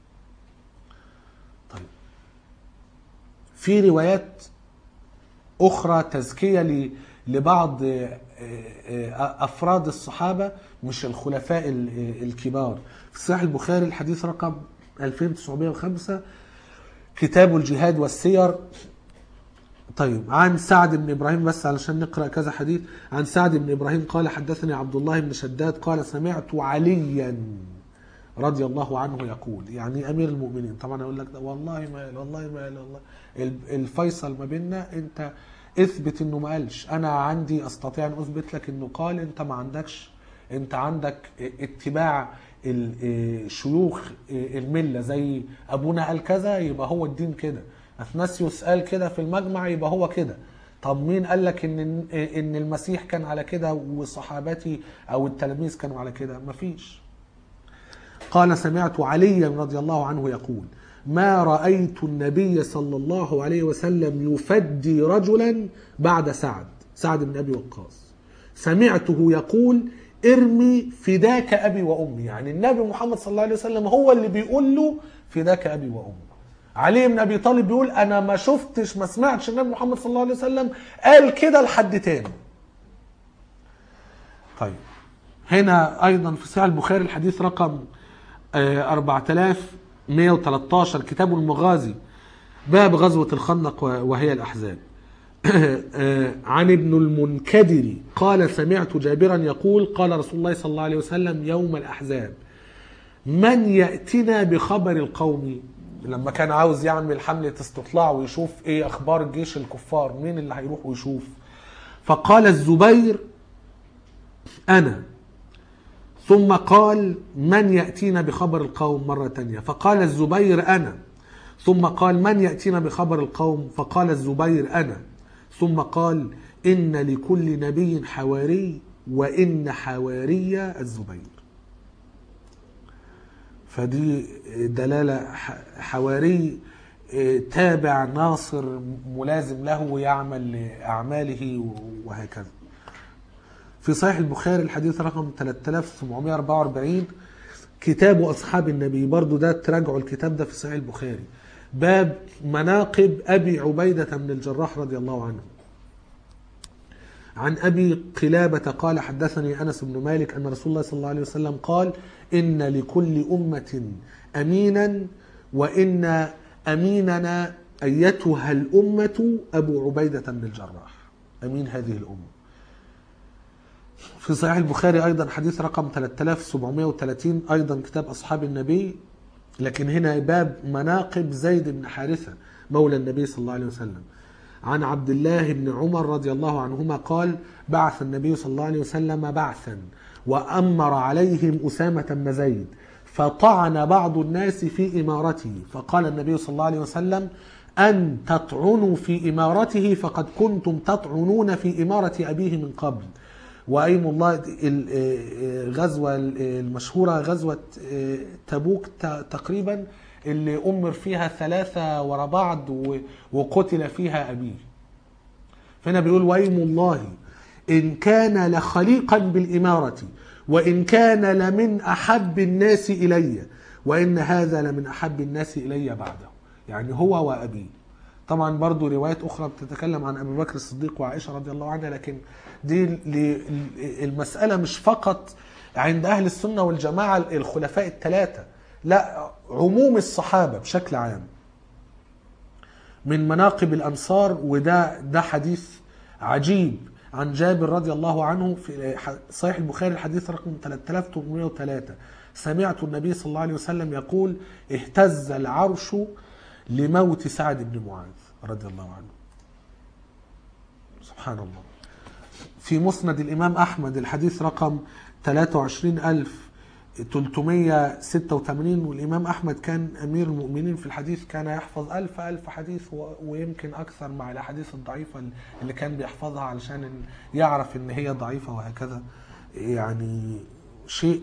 طيب في روايات أخرى تزكية ل- لبعض آه، آه، أفراد الصحابة مش الخلفاء ال- الكبار في صحيح البخاري الحديث رقم 2905 كتاب الجهاد والسير طيب عن سعد بن ابراهيم بس علشان نقرا كذا حديث عن سعد بن ابراهيم قال حدثني عبد الله بن شداد قال سمعت عليا رضي الله عنه يقول يعني امير المؤمنين طبعا اقول لك ده والله ما قال والله ما قال والله ال- الفيصل ما بيننا انت اثبت انه ما قالش انا عندي استطيع ان اثبت لك انه قال انت ما عندكش انت عندك اتباع ال- شيوخ المله زي ابونا قال كذا يبقى هو الدين كده اثناسيوس قال كده في المجمع يبقى هو كده طب مين قال لك ان ان المسيح كان على كده وصحابتي او التلاميذ كانوا على كده مفيش قال سمعت عليا رضي الله عنه يقول ما رأيت النبي صلى الله عليه وسلم يفدي رجلا بعد سعد سعد بن أبي وقاص سمعته يقول ارمي فداك أبي وأمي يعني النبي محمد صلى الله عليه وسلم هو اللي بيقول له فداك أبي وأمي علي بن أبي طالب بيقول أنا ما شفتش ما سمعتش النبي محمد صلى الله عليه وسلم قال كده لحد تاني طيب هنا أيضا في صحيح البخاري الحديث رقم آه، 4113 كتاب المغازي باب غزوة الخندق وهي الأحزاب آه، عن ابن المنكدر قال سمعت جابرا يقول قال رسول الله صلى الله عليه وسلم يوم الأحزاب من يأتنا بخبر القوم لما كان عاوز يعمل حملة استطلاع ويشوف ايه اخبار الجيش الكفار مين اللي هيروح ويشوف فقال الزبير انا ثم قال من يأتينا بخبر القوم مرة تانية فقال الزبير أنا ثم قال من يأتينا بخبر القوم فقال الزبير أنا ثم قال إن لكل نبي حواري وإن حواري الزبير فدي دلالة ح- حواري آه، تابع ناصر ملازم له ويعمل لأعماله وهكذا في صحيح البخاري الحديث رقم 3744 كتاب أصحاب النبي برضو ده تراجعوا الكتاب ده في صحيح البخاري باب مناقب أبي عبيدة بن الجراح رضي الله عنه عن أبي قلابة قال حدثني أنس بن مالك أن رسول الله صلى الله عليه وسلم قال إن لكل أمة أمينا وإن أميننا أيتها الأمة أبو عبيدة بن الجراح أمين هذه الأمة في صحيح البخاري أيضا حديث رقم 3730 أيضا كتاب أصحاب النبي لكن هنا باب مناقب زيد بن حارثة مولى النبي صلى الله عليه وسلم عن عبد الله بن عمر رضي الله عنهما قال بعث النبي صلى الله عليه وسلم بعثا وأمر عليهم أسامة بن زيد فطعن بعض الناس في إمارته فقال النبي صلى الله عليه وسلم أن تطعنوا في إمارته فقد كنتم تطعنون في إمارة أبيه من قبل وأيم الله الغزوة المشهورة غزوة تبوك تقريبا اللي أمر فيها ثلاثة ورا بعض وقتل فيها أبيه فهنا بيقول وأيم الله إن كان لخليقا بالإمارة وإن كان لمن أحب الناس إلي وإن هذا لمن أحب الناس إلي بعده يعني هو وأبيه طبعا برضو روايات أخرى بتتكلم عن أبي بكر الصديق وعائشة رضي الله عنها لكن دي المسألة مش فقط عند أهل السنة والجماعة الخلفاء الثلاثة لا عموم الصحابة بشكل عام من مناقب الأنصار وده ده حديث عجيب عن جابر رضي الله عنه في صحيح البخاري الحديث رقم 3803 سمعت النبي صلى الله عليه وسلم يقول اهتز العرش لموت سعد بن معاذ رضي الله عنه سبحان الله في مسند الإمام أحمد الحديث رقم 23386 والإمام أحمد كان أمير المؤمنين في الحديث كان يحفظ ألف ألف حديث و- ويمكن أكثر مع الأحاديث الضعيفة اللي كان بيحفظها علشان إن يعرف إن هي ضعيفة وهكذا يعني شيء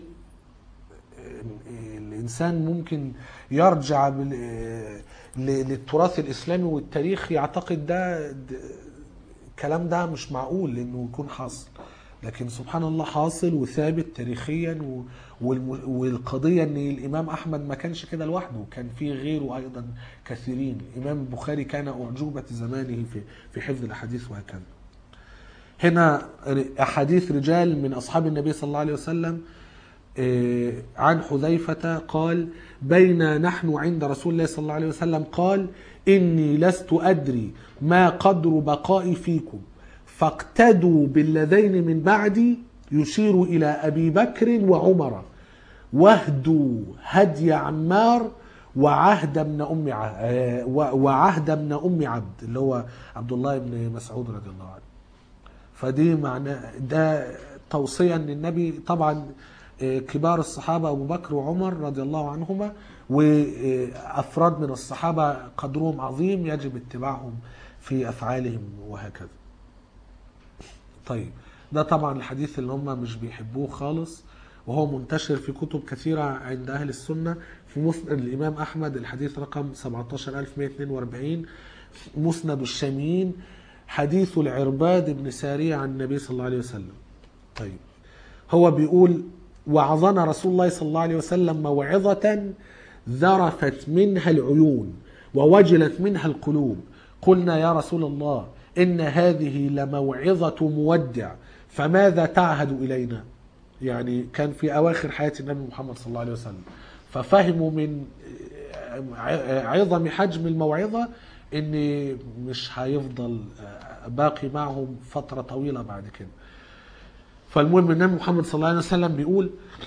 الانسان ممكن يرجع بال- ل- للتراث الاسلامي والتاريخ يعتقد ده ده- الكلام ده مش معقول انه يكون حاصل لكن سبحان الله حاصل وثابت تاريخيا و- والم- والقضيه ان الامام احمد ما كانش كده لوحده كان في غيره ايضا كثيرين الامام البخاري كان اعجوبه زمانه في في حفظ الاحاديث وهكذا هنا احاديث رجال من اصحاب النبي صلى الله عليه وسلم آه، عن حذيفة قال بين نحن عند رسول الله صلى الله عليه وسلم قال إني لست أدري ما قدر بقائي فيكم فاقتدوا بالذين من بعدي يشير إلى أبي بكر وعمر واهدوا هدي عمار وعهد ابن أم ع- آه، و- وعهد ابن أم عبد اللي هو عبد الله بن مسعود رضي الله عنه فدي معنى ده توصية ان النبي طبعا آه، كبار الصحابة أبو بكر وعمر رضي الله عنهما وأفراد من الصحابة قدرهم عظيم يجب اتباعهم في أفعالهم وهكذا طيب ده طبعا الحديث اللي هم مش بيحبوه خالص وهو منتشر في كتب كثيرة عند أهل السنة في مسند الإمام أحمد الحديث رقم 17142 مسند الشاميين حديث العرباد بن سارية عن النبي صلى الله عليه وسلم طيب هو بيقول وعظنا رسول الله صلى الله عليه وسلم موعظة ذرفت منها العيون ووجلت منها القلوب قلنا يا رسول الله إن هذه لموعظة مودع فماذا تعهد إلينا يعني كان في أواخر حياة النبي محمد صلى الله عليه وسلم ففهموا من عظم حجم الموعظة ان مش هيفضل باقي معهم فترة طويلة بعد كده فالمهم النبي محمد صلى الله عليه وسلم بيقول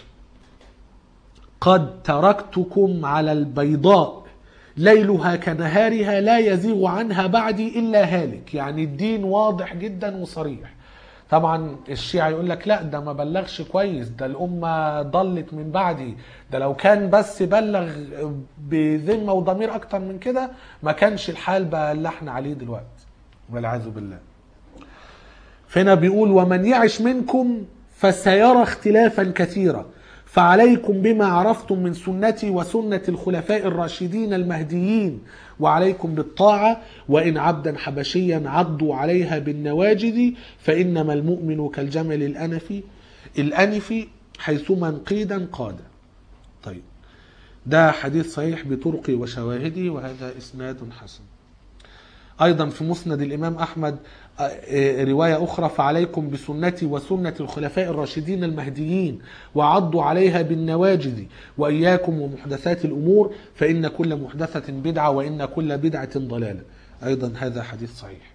قد تركتكم على البيضاء ليلها كنهارها لا يزيغ عنها بعدي الا هالك يعني الدين واضح جدا وصريح طبعا الشيعة يقول لك لا ده ما بلغش كويس ده الأمة ضلت من بعدي ده لو كان بس بلغ بذمة وضمير أكتر من كده ما كانش الحال بقى اللي احنا عليه دلوقتي والعياذ بالله فهنا بيقول ومن يعش منكم فسيرى اختلافا كثيرا فعليكم بما عرفتم من سنتي وسنة الخلفاء الراشدين المهديين وعليكم بالطاعة وإن عبدا حبشيا عضوا عليها بالنواجذ فإنما المؤمن كالجمل الأنفي الأنفي حيثما انقيدا قاد طيب ده حديث صحيح بطرقه وشواهده وهذا إسناد حسن أيضا في مسند الإمام أحمد رواية أخرى فعليكم بسنتي وسنة الخلفاء الراشدين المهديين وعضوا عليها بالنواجذ وإياكم ومحدثات الأمور فإن كل محدثة بدعة وإن كل بدعة ضلالة أيضا هذا حديث صحيح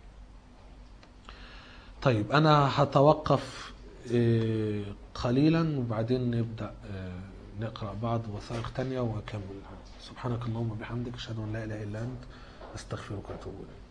طيب أنا هتوقف قليلا وبعدين نبدأ نقرأ بعض وثائق تانية وأكمل سبحانك اللهم وبحمدك أشهد أن لا إله إلا أنت أستغفرك وأتوب إليك